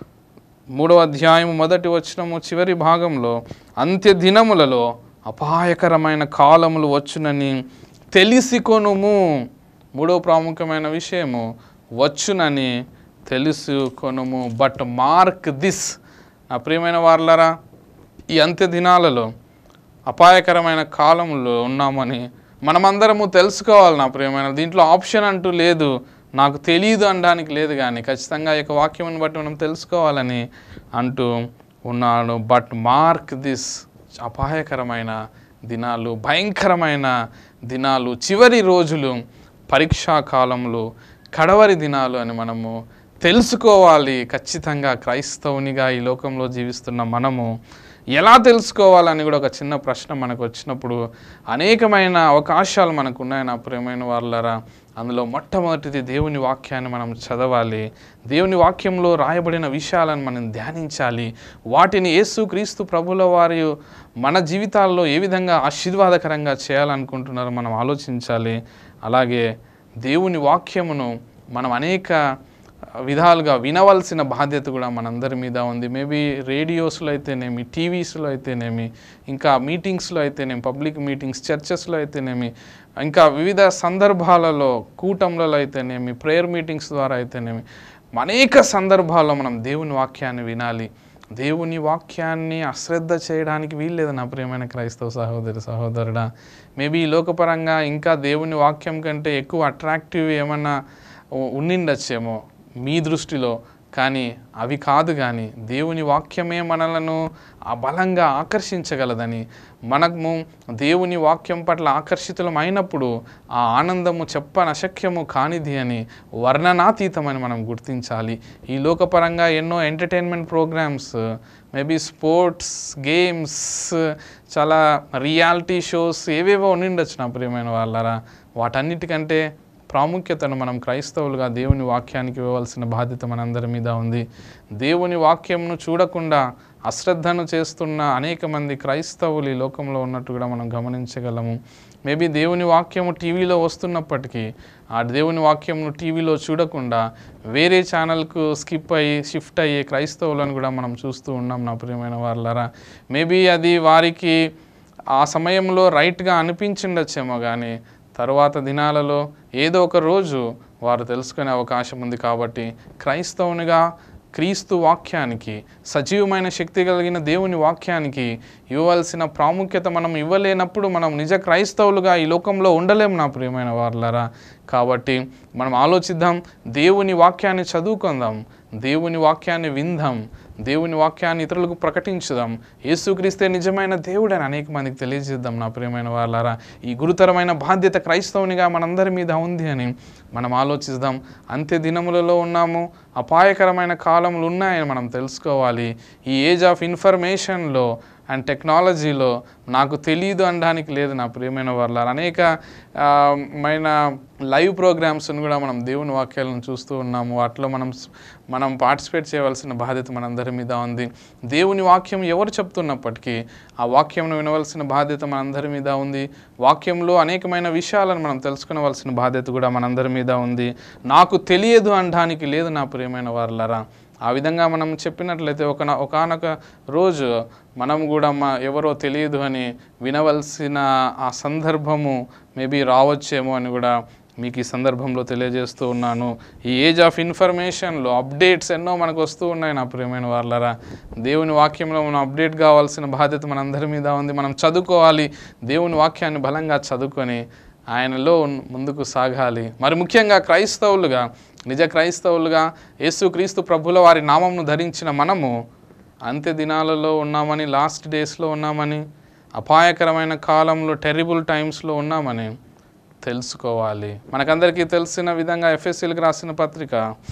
మూడవ అధ్యాయం మొదటి వచనము చివరి భాగంలో అంత్య దినములలో అపాయకరమైన కాలములు వచ్చునని తెలిసికొనుము మూడవ ప్రాముఖ్యమైన విషయము వచ్చునని తెలుసుకొనుము బట్ మార్క్ దిస్ నా ప్రియమైన వార్లరా ఈ అంత్య దినాలలో అపాయకరమైన కాలంలో ఉన్నామని మనమందరము తెలుసుకోవాలి నా ప్రియమైన దీంట్లో ఆప్షన్ అంటూ లేదు నాకు తెలియదు అనడానికి లేదు కానీ ఖచ్చితంగా ఈ యొక్క వాక్యమును బట్టి మనం తెలుసుకోవాలని అంటూ ఉన్నాడు బట్ మార్క్ దిస్ అపాయకరమైన దినాలు భయంకరమైన దినాలు చివరి రోజులు పరీక్షా కాలంలో కడవరి దినాలు అని మనము తెలుసుకోవాలి ఖచ్చితంగా క్రైస్తవునిగా ఈ లోకంలో జీవిస్తున్న మనము ఎలా తెలుసుకోవాలని కూడా ఒక చిన్న ప్రశ్న మనకు వచ్చినప్పుడు అనేకమైన అవకాశాలు మనకు ఉన్నాయి నా ప్రియమైన వాళ్ళరా అందులో మొట్టమొదటిది దేవుని వాక్యాన్ని మనం చదవాలి దేవుని వాక్యంలో రాయబడిన విషయాలను మనం ధ్యానించాలి వాటిని యేసు క్రీస్తు ప్రభుల వారి మన జీవితాల్లో ఏ విధంగా ఆశీర్వాదకరంగా చేయాలనుకుంటున్నారో మనం ఆలోచించాలి అలాగే దేవుని వాక్యమును మనం అనేక విధాలుగా వినవలసిన బాధ్యత కూడా మనందరి మీద ఉంది మేబీ రేడియోస్లో అయితేనేమి టీవీస్లో అయితేనేమి ఇంకా మీటింగ్స్లో అయితేనేమి పబ్లిక్ మీటింగ్స్ చర్చెస్లో అయితేనేమి ఇంకా వివిధ సందర్భాలలో కూటంలలో అయితేనేమి ప్రేయర్ మీటింగ్స్ ద్వారా అయితేనేమి అనేక సందర్భాల్లో మనం దేవుని వాక్యాన్ని వినాలి దేవుని వాక్యాన్ని అశ్రద్ధ చేయడానికి వీల్లేదు నా ప్రియమైన క్రైస్తవ సహోదరి సహోదరుడా మేబీ ఈ లోకపరంగా ఇంకా దేవుని వాక్యం కంటే ఎక్కువ అట్రాక్టివ్ ఏమన్నా ఉ- ఉండిండొచ్చేమో మీ దృష్టిలో కానీ అవి కాదు కానీ దేవుని వాక్యమే మనలను ఆ బలంగా ఆకర్షించగలదని మనము దేవుని వాక్యం పట్ల ఆకర్షితులం అయినప్పుడు ఆ ఆనందము చెప్పనశక్యము కానిది అని వర్ణనాతీతమని మనం గుర్తించాలి ఈ లోకపరంగా ఎన్నో entertainment programmes maybe sports games చాలా రియాలిటీ షోస్ ఏవేవో ఉండిండొచ్చు నా ప్రియమైన వాళ్ళరా వాటన్నిటికంటే ప్రాముఖ్యతను మనం క్రైస్తవులుగా దేవుని వాక్యానికి ఇవ్వవలసిన బాధ్యత మనందరి మీద ఉంది దేవుని వాక్యంను చూడకుండా అశ్రద్ధను చేస్తున్న అనేక మంది క్రైస్తవులు ఈ లోకంలో ఉన్నట్టు కూడా మనం గమనించగలము మేబీ దేవుని వాక్యము టీవీలో వస్తున్నప్పటికీ ఆ దేవుని వాక్యంను టీవీలో చూడకుండా వేరే ఛానల్కు స్కిప్ అయ్యి షిఫ్ట్ అయ్యే క్రైస్తవులను కూడా మనం చూస్తూ ఉన్నాం నా ప్రియమైన వాళ్ళరా మేబీ అది వారికి ఆ సమయంలో రైట్గా అనిపించిండొచ్చేమో కానీ తరువాత దినాలలో ఏదో ఒక రోజు వారు తెలుసుకునే అవకాశం ఉంది కాబట్టి క్రైస్తవునిగా క్రీస్తు వాక్యానికి సజీవమైన శక్తి కలిగిన దేవుని వాక్యానికి ఇవ్వవలసిన ప్రాముఖ్యత మనం ఇవ్వలేనప్పుడు మనం నిజ క్రైస్తవులుగా ఈ లోకంలో ఉండలేము నా ప్రియమైన వారులారా కాబట్టి మనం ఆలోచిద్దాం దేవుని వాక్యాన్ని చదువుకుందాం దేవుని వాక్యాన్ని విందాం దేవుని వాక్యాన్ని ఇతరులకు ప్రకటించుదాం యేసుక్రీస్తే నిజమైన దేవుడని అనేక మందికి తెలియజేద్దాం నా ప్రియమైన వాళ్ళారా ఈ గురుతరమైన బాధ్యత క్రైస్తవునిగా మనందరి మీద ఉంది అని మనం ఆలోచిద్దాం అంత్య దినములలో ఉన్నాము అపాయకరమైన కాలములు ఉన్నాయని మనం తెలుసుకోవాలి ఈ ఏజ్ ఆఫ్ ఇన్ఫర్మేషన్లో అండ్ టెక్నాలజీలో నాకు తెలియదు అనడానికి లేదు నా ప్రియమైన వాళ్ళ అనేక ఆ, మైన లైవ్ ప్రోగ్రామ్స్ని కూడా మనం దేవుని వాక్యాలను చూస్తూ ఉన్నాము వాటిలో మనం స్- మనం పార్టిసిపేట్ చేయవలసిన బాధ్యత మనందరి మీద ఉంది దేవుని వాక్యం ఎవరు చెప్తున్నప్పటికీ ఆ వాక్యంను వినవలసిన బాధ్యత మనందరి మీద ఉంది వాక్యంలో అనేకమైన విషయాలను మనం తెలుసుకునవలసిన బాధ్యత కూడా మనందరి మీద ఉంది నాకు తెలియదు అనడానికి లేదు నా ప్రియమైన వారులరా ఆ విధంగా మనం చెప్పినట్లయితే ఒక ఒకనొక రోజు మనం కూడా మా ఎవరో తెలియదు అని వినవలసిన ఆ సందర్భము మేబీ రావచ్చేమో అని కూడా మీకు ఈ సందర్భంలో తెలియజేస్తూ ఉన్నాను ఈ ఏజ్ ఆఫ్ ఇన్ఫర్మేషన్లో అప్డేట్స్ ఎన్నో మనకు వస్తూ ఉన్నాయి నా ప్రియమైన వాళ్ళరా దేవుని వాక్యంలో మనం అప్డేట్ కావాల్సిన బాధ్యత మనందరి మీద ఉంది మనం చదువుకోవాలి దేవుని వాక్యాన్ని బలంగా చదువుకొని ఆయనలో ముందుకు సాగాలి మరి ముఖ్యంగా క్రైస్తవులుగా నిజ క్రైస్తవులుగా యేసుక్రీస్తు ప్రభుల వారి నామంను ధరించిన మనము అంత్య దినాలలో ఉన్నామని లాస్ట్ డేస్లో ఉన్నామని అపాయకరమైన కాలంలో టెరిబుల్ టైమ్స్లో ఉన్నామని తెలుసుకోవాలి మనకందరికీ తెలిసిన విధంగా ఎఫ్ఎస్సీలకు రాసిన పత్రిక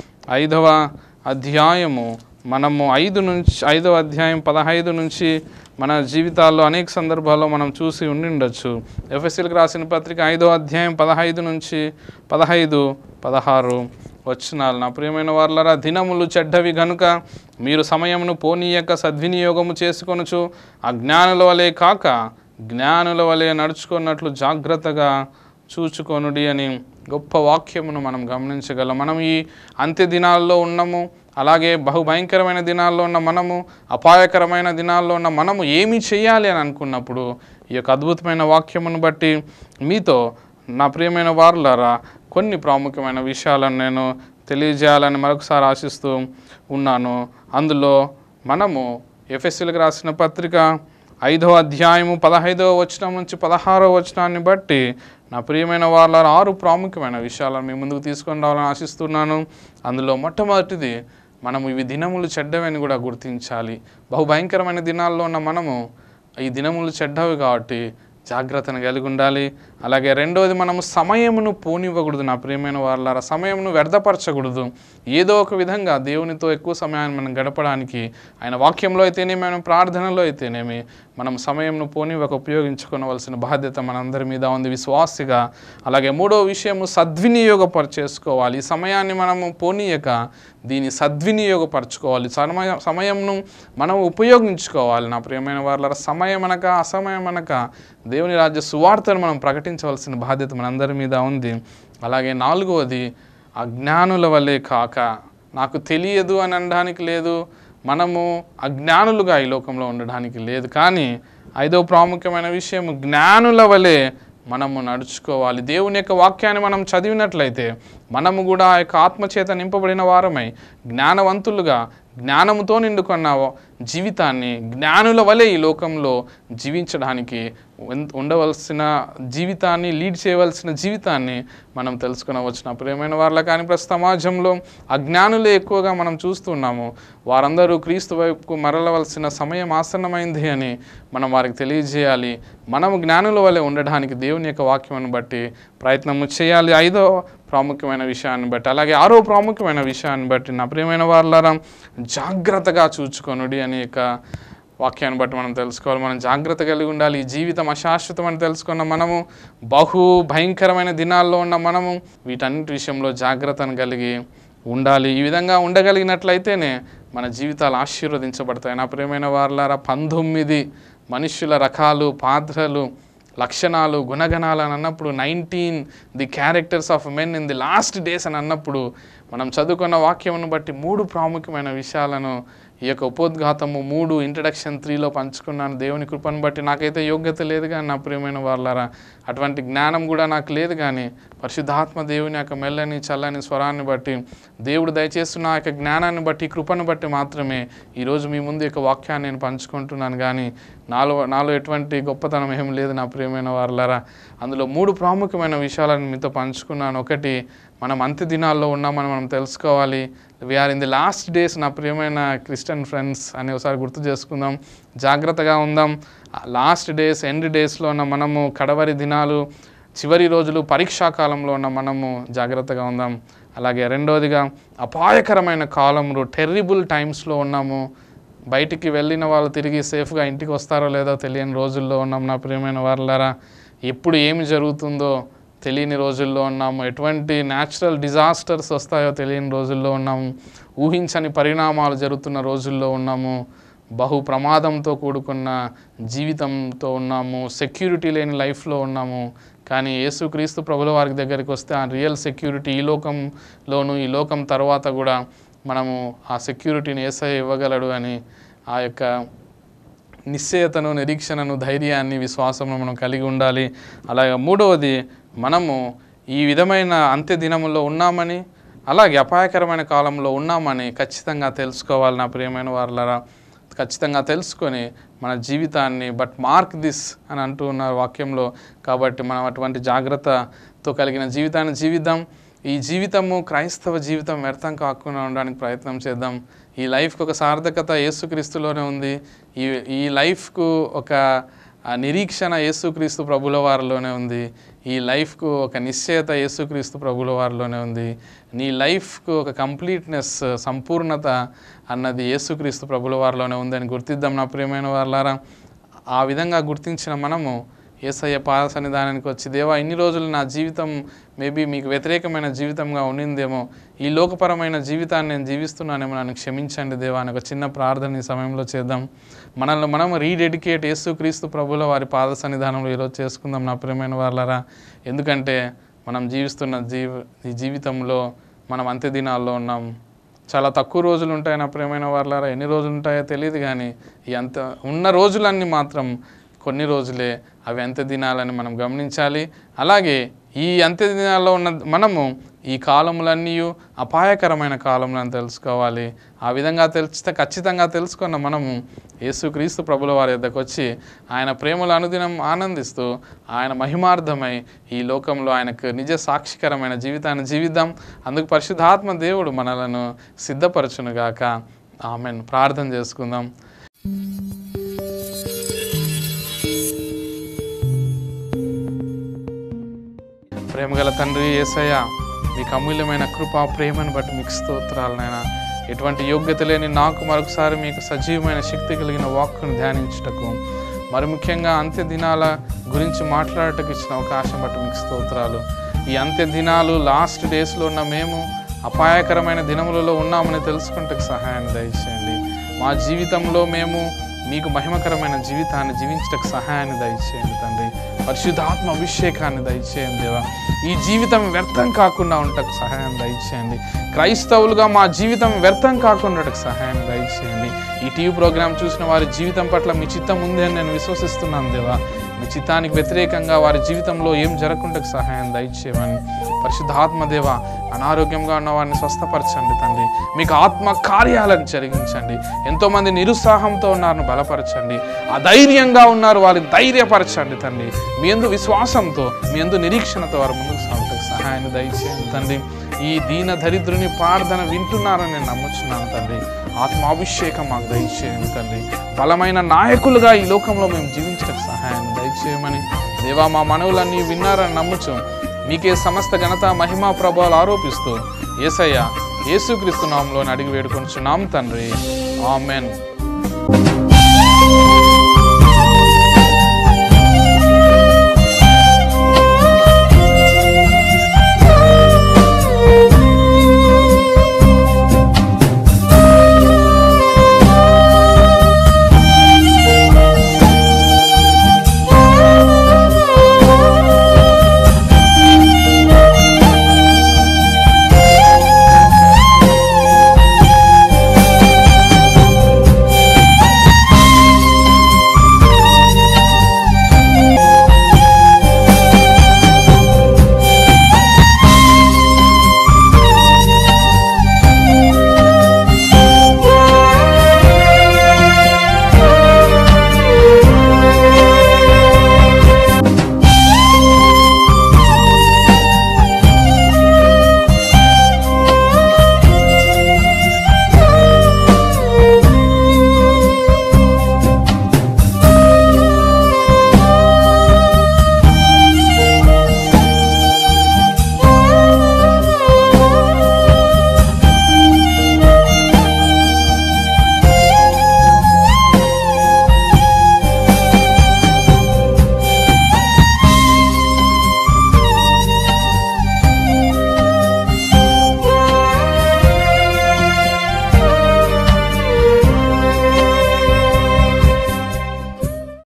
ఐదవ అధ్యాయము మనము ఐదు నుంచి ఐదవ అధ్యాయం పదహైదు నుంచి మన జీవితాల్లో అనేక సందర్భాల్లో మనం చూసి ఉండి ఉండొచ్చు ఎఫ్ఎస్సీలకు రాసిన పత్రిక ఐదవ అధ్యాయం పదహైదు నుంచి పదహైదు పదహారు వచ్చినాలు నా ప్రియమైన వార్లరా దినములు చెడ్డవి గనుక మీరు సమయమును పోనీయక సద్వినియోగము చేసుకొనుచు అజ్ఞానుల వలె కాక జ్ఞానుల వలె నడుచుకున్నట్లు జాగ్రత్తగా చూచుకొనుడి అని గొప్ప వాక్యమును మనం గమనించగలం మనం ఈ అంత్య దినాల్లో ఉన్నాము అలాగే బహుభయంకరమైన దినాల్లో ఉన్న మనము అపాయకరమైన దినాల్లో ఉన్న మనము ఏమి చేయాలి అని అనుకున్నప్పుడు ఈ యొక్క అద్భుతమైన వాక్యమును బట్టి మీతో నా ప్రియమైన వారులారా కొన్ని ప్రాముఖ్యమైన విషయాలను నేను తెలియజేయాలని మరొకసారి ఆశిస్తూ ఉన్నాను అందులో మనము ఎఫ్ఎస్సీలకు రాసిన పత్రిక ఐదవ అధ్యాయము పదహైదవ వచనం నుంచి పదహారవ వచనాన్ని బట్టి నా ప్రియమైన వాళ్ళ ఆరు ప్రాముఖ్యమైన విషయాలను మీ ముందుకు తీసుకొని రావాలని ఆశిస్తున్నాను అందులో మొట్టమొదటిది మనము ఇవి దినములు చెడ్డవని కూడా గుర్తించాలి బహుభయంకరమైన దినాల్లో ఉన్న మనము ఈ దినములు చెడ్డవి కాబట్టి జాగ్రత్తను కలిగి ఉండాలి అలాగే రెండవది మనము సమయమును పోనివ్వకూడదు నా ప్రియమైన వాళ్ళారా సమయమును వ్యర్థపరచకూడదు ఏదో ఒక విధంగా దేవునితో ఎక్కువ సమయాన్ని మనం గడపడానికి ఆయన వాక్యంలో అయితేనేమి మనం ప్రార్థనలో అయితేనేమి మనం సమయంను పోనివ్వక ఉపయోగించుకోవలసిన బాధ్యత మనందరి మీద ఉంది విశ్వాసిగా అలాగే మూడో విషయము సద్వినియోగపరచేసుకోవాలి ఈ సమయాన్ని మనము పోనీయక దీన్ని సద్వినియోగపరచుకోవాలి సమయ సమయంను మనం ఉపయోగించుకోవాలి నా ప్రియమైన వాళ్ళ సమయం అనక అసమయం అనక దేవుని రాజ్య సువార్తను మనం ప్రకటించవలసిన బాధ్యత మనందరి మీద ఉంది అలాగే నాలుగవది అజ్ఞానుల వల్లే కాక నాకు తెలియదు అని అనడానికి లేదు మనము అజ్ఞానులుగా ఈ లోకంలో ఉండడానికి లేదు కానీ ఐదో ప్రాముఖ్యమైన విషయం జ్ఞానుల వలె మనము నడుచుకోవాలి దేవుని యొక్క వాక్యాన్ని మనం చదివినట్లయితే మనము కూడా ఆ యొక్క ఆత్మచేత నింపబడిన వారమై జ్ఞానవంతులుగా జ్ఞానముతో నిండుకున్న జీవితాన్ని జ్ఞానుల వలె ఈ లోకంలో జీవించడానికి ఉం- ఉండవలసిన జీవితాన్ని లీడ్ చేయవలసిన జీవితాన్ని మనం తెలుసుకునవచ్చు నా ప్రియమైన వాళ్ళ కానీ ప్రస్తుత సమాజంలో అజ్ఞానులే ఎక్కువగా మనం చూస్తున్నాము వారందరూ క్రీస్తు వైపుకు మరలవలసిన సమయం ఆసన్నమైంది అని మనం వారికి తెలియజేయాలి మనము జ్ఞానుల వలె ఉండడానికి దేవుని యొక్క వాక్యమును బట్టి ప్రయత్నము చేయాలి ఐదో ప్రాముఖ్యమైన విషయాన్ని బట్టి అలాగే ఆరో ప్రాముఖ్యమైన విషయాన్ని బట్టి నా ప్రియమైన వాళ్ళారా జాగ్రత్తగా చూచుకొనుడి అనే యొక్క వాక్యాన్ని బట్టి మనం తెలుసుకోవాలి మనం జాగ్రత్త కలిగి ఉండాలి ఈ జీవితం అశాశ్వతం అని తెలుసుకున్న మనము బహు భయంకరమైన దినాల్లో ఉన్న మనము వీటన్నిటి విషయంలో జాగ్రత్తను కలిగి ఉండాలి ఈ విధంగా ఉండగలిగినట్లయితేనే మన జీవితాలు ఆశీర్వదించబడతాయి నా ప్రియమైన వారులారా పంతొమ్మిది మనుష్యుల రకాలు పాత్రలు లక్షణాలు గుణగణాలు అని అన్నప్పుడు nineteen the characters of men in the last days అని అన్నప్పుడు మనం చదువుకున్న వాక్యమును బట్టి మూడు ప్రాముఖ్యమైన విషయాలను ఈ యొక్క ఉపోద్ఘాతము మూడు ఇంట్రడక్షన్ త్రీలో పంచుకున్నాను దేవుని కృపను బట్టి నాకైతే యోగ్యత లేదు కానీ నా ప్రియమైన వాళ్ళారా అటువంటి జ్ఞానం కూడా నాకు లేదు కానీ పరిశుద్ధాత్మ దేవుని యొక్క మెల్లని చల్లని స్వరాన్ని బట్టి దేవుడు దయచేస్తున్న ఆ యొక్క జ్ఞానాన్ని బట్టి కృపను బట్టి మాత్రమే ఈరోజు మీ ముందు యొక్క వాక్యాన్ని నేను పంచుకుంటున్నాను కానీ నాలో నాలో ఎటువంటి గొప్పతనం ఏం లేదు నా ప్రియమైన వారులారా అందులో మూడు ప్రాముఖ్యమైన విషయాలను మీతో పంచుకున్నాను ఒకటి మనం అంత్య దినాల్లో ఉన్నామని మనం తెలుసుకోవాలి we are in the last days నా ప్రియమైన క్రిస్టియన్ ఫ్రెండ్స్ అని ఒకసారి గుర్తు చేసుకుందాం జాగ్రత్తగా ఉందాం లాస్ట్ డేస్ ఎండ్ డేస్లో ఉన్న మనము కడవరి దినాలు చివరి రోజులు పరీక్షా కాలంలో ఉన్న మనము జాగ్రత్తగా ఉందాం అలాగే రెండవదిగా అపాయకరమైన కాలంలో టెర్రిబుల్ టైమ్స్లో ఉన్నాము బయటికి వెళ్ళిన వాళ్ళు తిరిగి సేఫ్గా ఇంటికి వస్తారో లేదో తెలియని రోజుల్లో ఉన్నాం నా ప్రియమైన వారులారా ఎప్పుడు ఏమి జరుగుతుందో తెలియని రోజుల్లో ఉన్నాము ఎటువంటి న్యాచురల్ డిజాస్టర్స్ వస్తాయో తెలియని రోజుల్లో ఉన్నాము ఊహించని పరిణామాలు జరుగుతున్న రోజుల్లో ఉన్నాము బహు ప్రమాదంతో కూడుకున్న జీవితంతో ఉన్నాము సెక్యూరిటీ లేని లైఫ్లో ఉన్నాము కానీ యేసుక్రీస్తు ప్రభుల వారి దగ్గరికి వస్తే ఆ రియల్ సెక్యూరిటీ ఈ లోకంలోను ఈ లోకం తర్వాత కూడా మనము ఆ సెక్యూరిటీని ఏసై ఇవ్వగలడు అని ఆ యొక్క నిశ్చయతను నిరీక్షణను ధైర్యాన్ని విశ్వాసమును మనం కలిగి ఉండాలి అలాగే మూడవది మనము ఈ విధమైన అంత్య దినములో ఉన్నామని అలాగే అపాయకరమైన కాలంలో ఉన్నామని ఖచ్చితంగా తెలుసుకోవాలి నా ప్రియమైన వారులరా ఖచ్చితంగా తెలుసుకొని మన జీవితాన్ని బట్ మార్క్ దిస్ అని అంటూ ఉన్నారు వాక్యంలో కాబట్టి మనం అటువంటి జాగ్రత్తతో కలిగిన జీవితాన్ని జీవిద్దాం ఈ జీవితము క్రైస్తవ జీవితం వ్యర్థం కాకుండా ఉండడానికి ప్రయత్నం చేద్దాం ఈ లైఫ్కి ఒక సార్థకత యేసుక్రీస్తులోనే ఉంది ఈ ఈ లైఫ్కు ఒక ఆ నిరీక్షణ యేసుక్రీస్తు ప్రభుల వారిలోనే ఉంది ఈ లైఫ్కు ఒక నిశ్చయత యేసుక్రీస్తు ప్రభుల వారిలోనే ఉంది నీ లైఫ్కు ఒక కంప్లీట్నెస్ సంపూర్ణత అన్నది యేసుక్రీస్తు ప్రభుల వారిలోనే ఉందని గుర్తిద్దాం నా ప్రియమైన వాళ్ళారా ఆ విధంగా గుర్తించిన మనము ఏసయ్య పాద సన్నిధానానికి వచ్చి దేవా ఇన్ని రోజులు నా జీవితం మేబీ మీకు వ్యతిరేకమైన జీవితంగా ఉండిందేమో ఈ లోకపరమైన జీవితాన్ని నేను జీవిస్తున్నానేమో నన్ను క్షమించండి దేవా అని ఒక చిన్న ప్రార్థన ఈ సమయంలో చేద్దాం మనల్ని మనం రీడెడికేట్ యేసుక్రీస్తు ప్రభుల వారి పాద సన్నిధానంలో ఈరోజు చేసుకుందాం నా ప్రియమైన వాళ్ళరా ఎందుకంటే మనం జీవిస్తున్న జీవ ఈ జీవితంలో మనం అంత్య దినాల్లో ఉన్నాం చాలా తక్కువ రోజులు ఉంటాయి నా ప్రియమైన వాళ్ళారా ఎన్ని రోజులు ఉంటాయో తెలియదు కానీ ఈ అంత ఉన్న రోజులన్నీ మాత్రం కొన్ని రోజులే అవి అంత్య దినాలని మనం గమనించాలి అలాగే ఈ అంత్య దినాల్లో ఉన్న మనము ఈ కాలములన్నీ అపాయకరమైన కాలములను తెలుసుకోవాలి ఆ విధంగా తెలిస్తే ఖచ్చితంగా తెలుసుకున్న మనము యేసుక్రీస్తు ప్రభుల వారి యొద్దకు వచ్చి ఆయన ప్రేమల అనుదినం ఆనందిస్తూ ఆయన మహిమార్థమై ఈ లోకంలో ఆయనకు నిజ సాక్షికరమైన జీవితాన్ని జీవిద్దాం అందుకు పరిశుద్ధాత్మ దేవుడు మనలను సిద్ధపరచునుగాక ఆమెన్ ప్రార్థన చేసుకుందాం ప్రేమగల తండ్రి ఏసయ్య మీకు అమూల్యమైన కృప ప్రేమను బట్టి మీకు స్తోత్రాలు నాయన ఎటువంటి యోగ్యత లేని నాకు మరొకసారి మీకు సజీవమైన శక్తి కలిగిన వాక్కును ధ్యానించుటకు మరి ముఖ్యంగా అంత్య దినాల గురించి మాట్లాడటకు ఇచ్చిన అవకాశం బట్టి మీకు స్తోత్రాలు ఈ అంత్య దినాలు లాస్ట్ డేస్లో ఉన్న మేము అపాయకరమైన దినములలో ఉన్నామని తెలుసుకుంటకు సహాయాన్ని దయచేయండి మా జీవితంలో మేము మీకు మహిమకరమైన జీవితాన్ని జీవించటకు సహాయాన్ని దయచేయండి తండ్రి పరిశుద్ధాత్మ అభిషేకాన్ని దయచేయండి దేవా ఈ జీవితం వ్యర్థం కాకుండా ఉండటకు సహాయం దయచేయండి క్రైస్తవులుగా మా జీవితం వ్యర్థం కాకుండా ఉండటకు సహాయం దయచేయండి ఈ టీవీ ప్రోగ్రాం చూసిన వారి జీవితం పట్ల మీ చిత్తం ఉంది అని నేను విశ్వసిస్తున్నాను దేవా మీ చిత్తానికి వ్యతిరేకంగా వారి జీవితంలో ఏం జరగకుండా సహాయం దయచేయమని పరిశుద్ధాత్మ దేవ అనారోగ్యంగా ఉన్న వారిని స్వస్థపరచండి తండ్రి మీకు ఆత్మ కార్యాలను జరిగించండి ఎంతోమంది నిరుత్సాహంతో ఉన్నారని బలపరచండి అధైర్యంగా ఉన్నారు వారిని ధైర్యపరచండి తండ్రి మీ ఎందు విశ్వాసంతో మీ ఎందు నిరీక్షణతో వారు ముందుకు సాగుటకు సహాయాన్ని దయచేయండి తండ్రి ఈ దీన దరిద్రుని ప్రార్థన వింటున్నారని నేను నమ్ముచున్నాను తండ్రి ఆత్మాభిషేకం మాకు దయచేయండి తండ్రి బలమైన నాయకులుగా ఈ లోకంలో మేము జీవించడానికి సహాయాన్ని దయచేయమని దేవా మా మనవులన్నీ విన్నారని నమ్ముచు మీకే సమస్త ఘనత మహిమా ప్రభావాలు ఆరోపిస్తూ ఏసయ్య యేసుక్రీస్తు నామంలో అడిగి వేడుకొంచున్నాం తండ్రి ఆమెన్